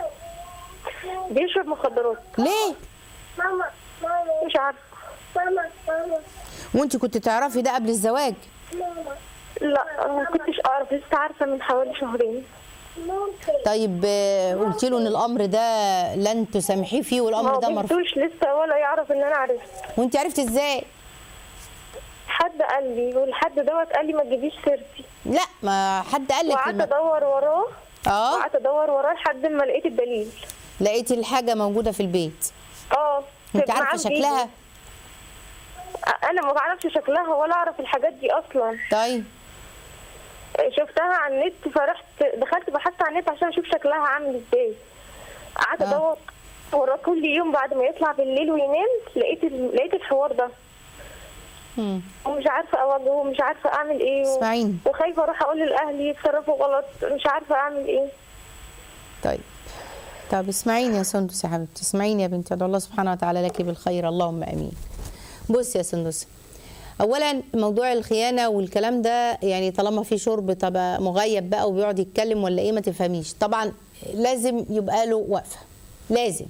بيشرب مخدرات ليه ماما مش عارفه ماما ماما وانت كنت تعرفي ده قبل الزواج لا ما كنتش اعرف لسه عارفه من حوالي شهرين طيب آه، قلت له ان الامر ده لن تسامحيه فيه والامر ما ده مرفوض بيدوش لسه ولا يعرف ان انا عرفت وانت عرفتي ازاي حد قال لي والحد دوت قال لي ما تجيبيش سيرتي لا ما حد قال لك وقعدت الم... ادور وراه اه وقعدت ادور وراه لحد ما لقيت الدليل لقيتي الحاجه موجوده في البيت اه انت معاه عارفه في شكلها إيدي. انا ما بعرفش شكلها ولا اعرف الحاجات دي اصلا طيب شفتها على النت فرحت دخلت بحثت على النت عشان اشوف شكلها عامل ازاي قعدت آه. ادور وراه كل يوم بعد ما يطلع بالليل وينام لقيت ال- لقيت الحوار ده مم. ومش عارفه اواجهه ومش عارفه اعمل ايه و... اسمعيني وخايفه اروح اقول لاهلي يتصرفوا غلط مش عارفه اعمل ايه طيب طب اسمعيني يا سندس يا حبيبتي اسمعيني يا بنتي ادعو الله سبحانه وتعالى لك بالخير اللهم امين بصي يا سندس اولا موضوع الخيانه والكلام ده يعني طالما في شرب طب مغيب بقى وبيقعد يتكلم ولا ايه ما تفهميش طبعا لازم يبقى له وقفه لازم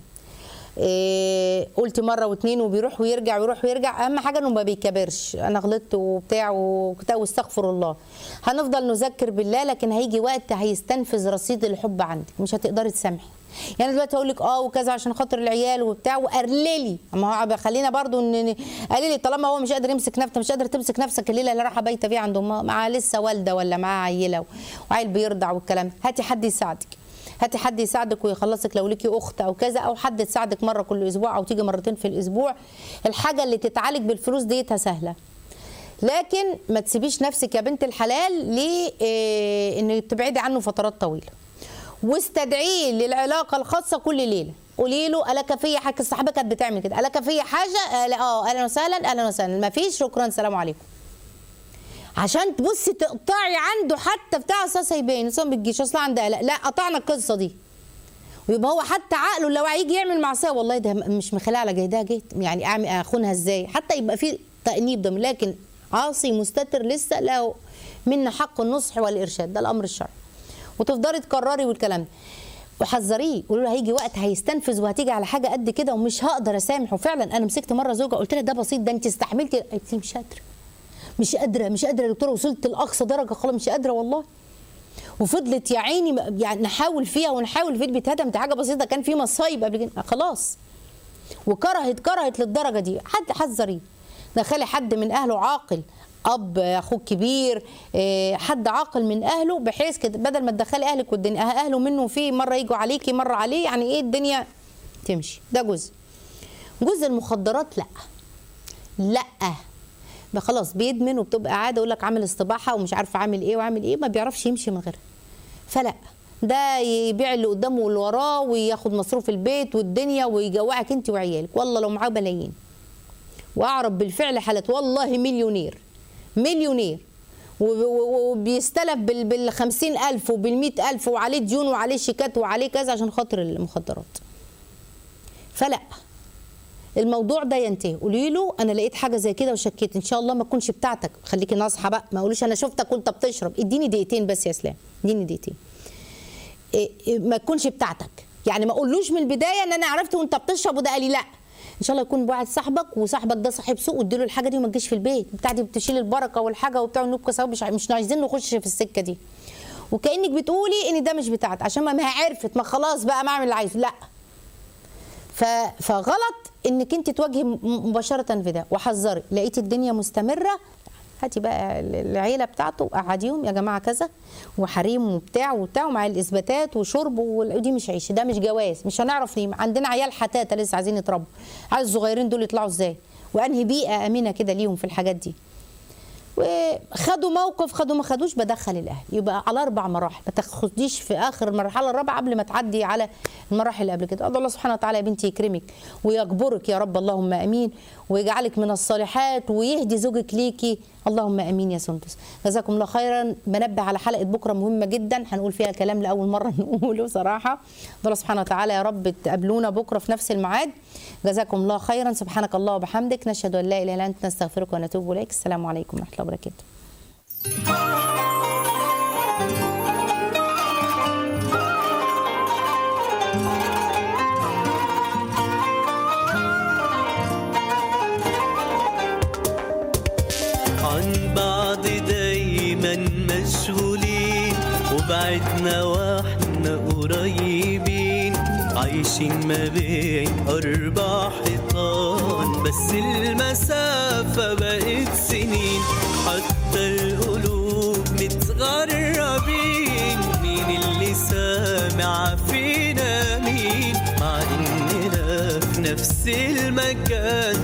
إيه قلت مره واتنين وبيروح ويرجع ويروح ويرجع اهم حاجه انه ما بيكبرش انا غلطت وبتاع وكده واستغفر الله هنفضل نذكر بالله لكن هيجي وقت هيستنفذ رصيد الحب عندك مش هتقدري تسامحي يعني دلوقتي اقول لك اه وكذا عشان خاطر العيال وبتاع وقرللي اما هو خلينا برضو ان قالي لي طالما هو مش قادر يمسك نفسه مش قادر تمسك نفسك الليله اللي رايحه بايته فيها عنده مع لسه والده ولا معاه عيله وعيل بيرضع والكلام هاتي حد يساعدك هاتي حد يساعدك ويخلصك لو ليكي اخت او كذا او حد تساعدك مره كل اسبوع او تيجي مرتين في الاسبوع الحاجه اللي تتعالج بالفلوس ديتها سهله لكن ما تسيبيش نفسك يا بنت الحلال ل ان تبعدي عنه فترات طويله واستدعيه للعلاقه الخاصه كل ليله قولي له الك في حاجه الصحابه كانت بتعمل كده الك في حاجه قال اه اهلا وسهلا اهلا وسهلا ما فيش شكرا سلام عليكم عشان تبصي تقطعي عنده حتى بتاع اساسا يبين اصلا ما بتجيش اصلا عندها قلق لا قطعنا القصه دي ويبقى هو حتى عقله لو هيجي يعمل معصيه والله ده مش مخليه على جهدها جيت يعني اعمل اخونها ازاي حتى يبقى في تانيب ضمير لكن عاصي مستتر لسه له منا حق النصح والارشاد ده الامر الشرعي وتفضلي تكرري والكلام ده وحذريه قولوا له هيجي وقت هيستنفذ وهتيجي على حاجه قد كده ومش هقدر اسامحه فعلا انا مسكت مره زوجه قلت لها ده بسيط ده انت استحملتي قالت لي مش قادره مش قادره مش قادره يا دكتوره وصلت لاقصى درجه خلاص مش قادره والله وفضلت يا عيني يعني نحاول فيها ونحاول البيت بيتهدم دي حاجه بسيطه كان في مصايب قبل كده خلاص وكرهت كرهت للدرجه دي حد حذريه دخلي حد من اهله عاقل اب اخوك كبير إيه، حد عاقل من اهله بحيث كده بدل ما تدخلي اهلك والدنيا اهله منه فيه مره يجوا عليكي مره عليه يعني ايه الدنيا تمشي ده جزء جزء المخدرات لا لا بقى خلاص بيدمن وبتبقى عاده يقول لك عامل استباحه ومش عارفه عامل ايه وعامل ايه ما بيعرفش يمشي من غيرها فلا ده يبيع اللي قدامه واللي وراه وياخد مصروف البيت والدنيا ويجوعك انت وعيالك والله لو معاه ملايين واعرف بالفعل حالات والله مليونير مليونير و- و- وبيستلف بال بال 50000 وبال 100000 وعليه ديون وعليه شيكات وعليه كذا عشان خاطر المخدرات فلا الموضوع ده ينتهي قولي له انا لقيت حاجه زي كده وشكيت ان شاء الله ما تكونش بتاعتك خليكي ناصحه بقى ما اقولوش انا شفتك وانت بتشرب اديني دقيقتين بس يا اسلام اديني دقيقتين إيه إيه ما تكونش بتاعتك يعني ما اقولوش من البدايه ان انا عرفت وانت بتشرب وده قال لي لا ان شاء الله يكون واحد صاحبك وصاحبك ده صاحب سوق واديله الحاجه دي وما تجيش في البيت بتاع دي بتشيل البركه والحاجه وبتاع ونبقى سوا مش مش عايزين نخش في السكه دي وكانك بتقولي ان ده مش بتاعت عشان ما ما هي عرفت ما خلاص بقى ما اعمل اللي عايزه لا ف... فغلط انك انت تواجهي م- مباشره في ده وحذري لقيتي الدنيا مستمره هاتي بقى ال- العيله بتاعته قعديهم يا جماعه كذا وحريم وبتاع وبتاع ومع الاثباتات وشرب ودي مش عيش ده مش جواز مش هنعرف ليه عندنا عيال حتاته لسه عايزين يتربوا عايز الصغيرين دول يطلعوا ازاي وانهي بيئه امنه كده ليهم في الحاجات دي وخدوا موقف خدوا ما خدوش بدخل الاهل يبقى على اربع مراحل ما تاخديش في اخر المرحله الرابعه قبل ما تعدي على المراحل اللي قبل كده أدعو الله سبحانه وتعالى يا بنتي يكرمك ويجبرك يا رب اللهم امين ويجعلك من الصالحات ويهدي زوجك ليكي اللهم امين يا سندس جزاكم الله خيرا بنبه على حلقه بكره مهمه جدا هنقول فيها كلام لاول مره نقوله صراحه أدعو الله سبحانه وتعالى يا رب تقابلونا بكره في نفس الميعاد جزاكم الله خيرا سبحانك الله وبحمدك نشهد ان لا اله الا انت نستغفرك ونتوب اليك السلام عليكم ورحمه الله وبركاته عن بعض دايما مشغولين وبعدنا واحنا قريبين عايشين ما بين أربع حيطان بس المسافة بقت سنين حتى القلوب متغربين مين اللي سامع فينا مين مع إننا في نفس المكان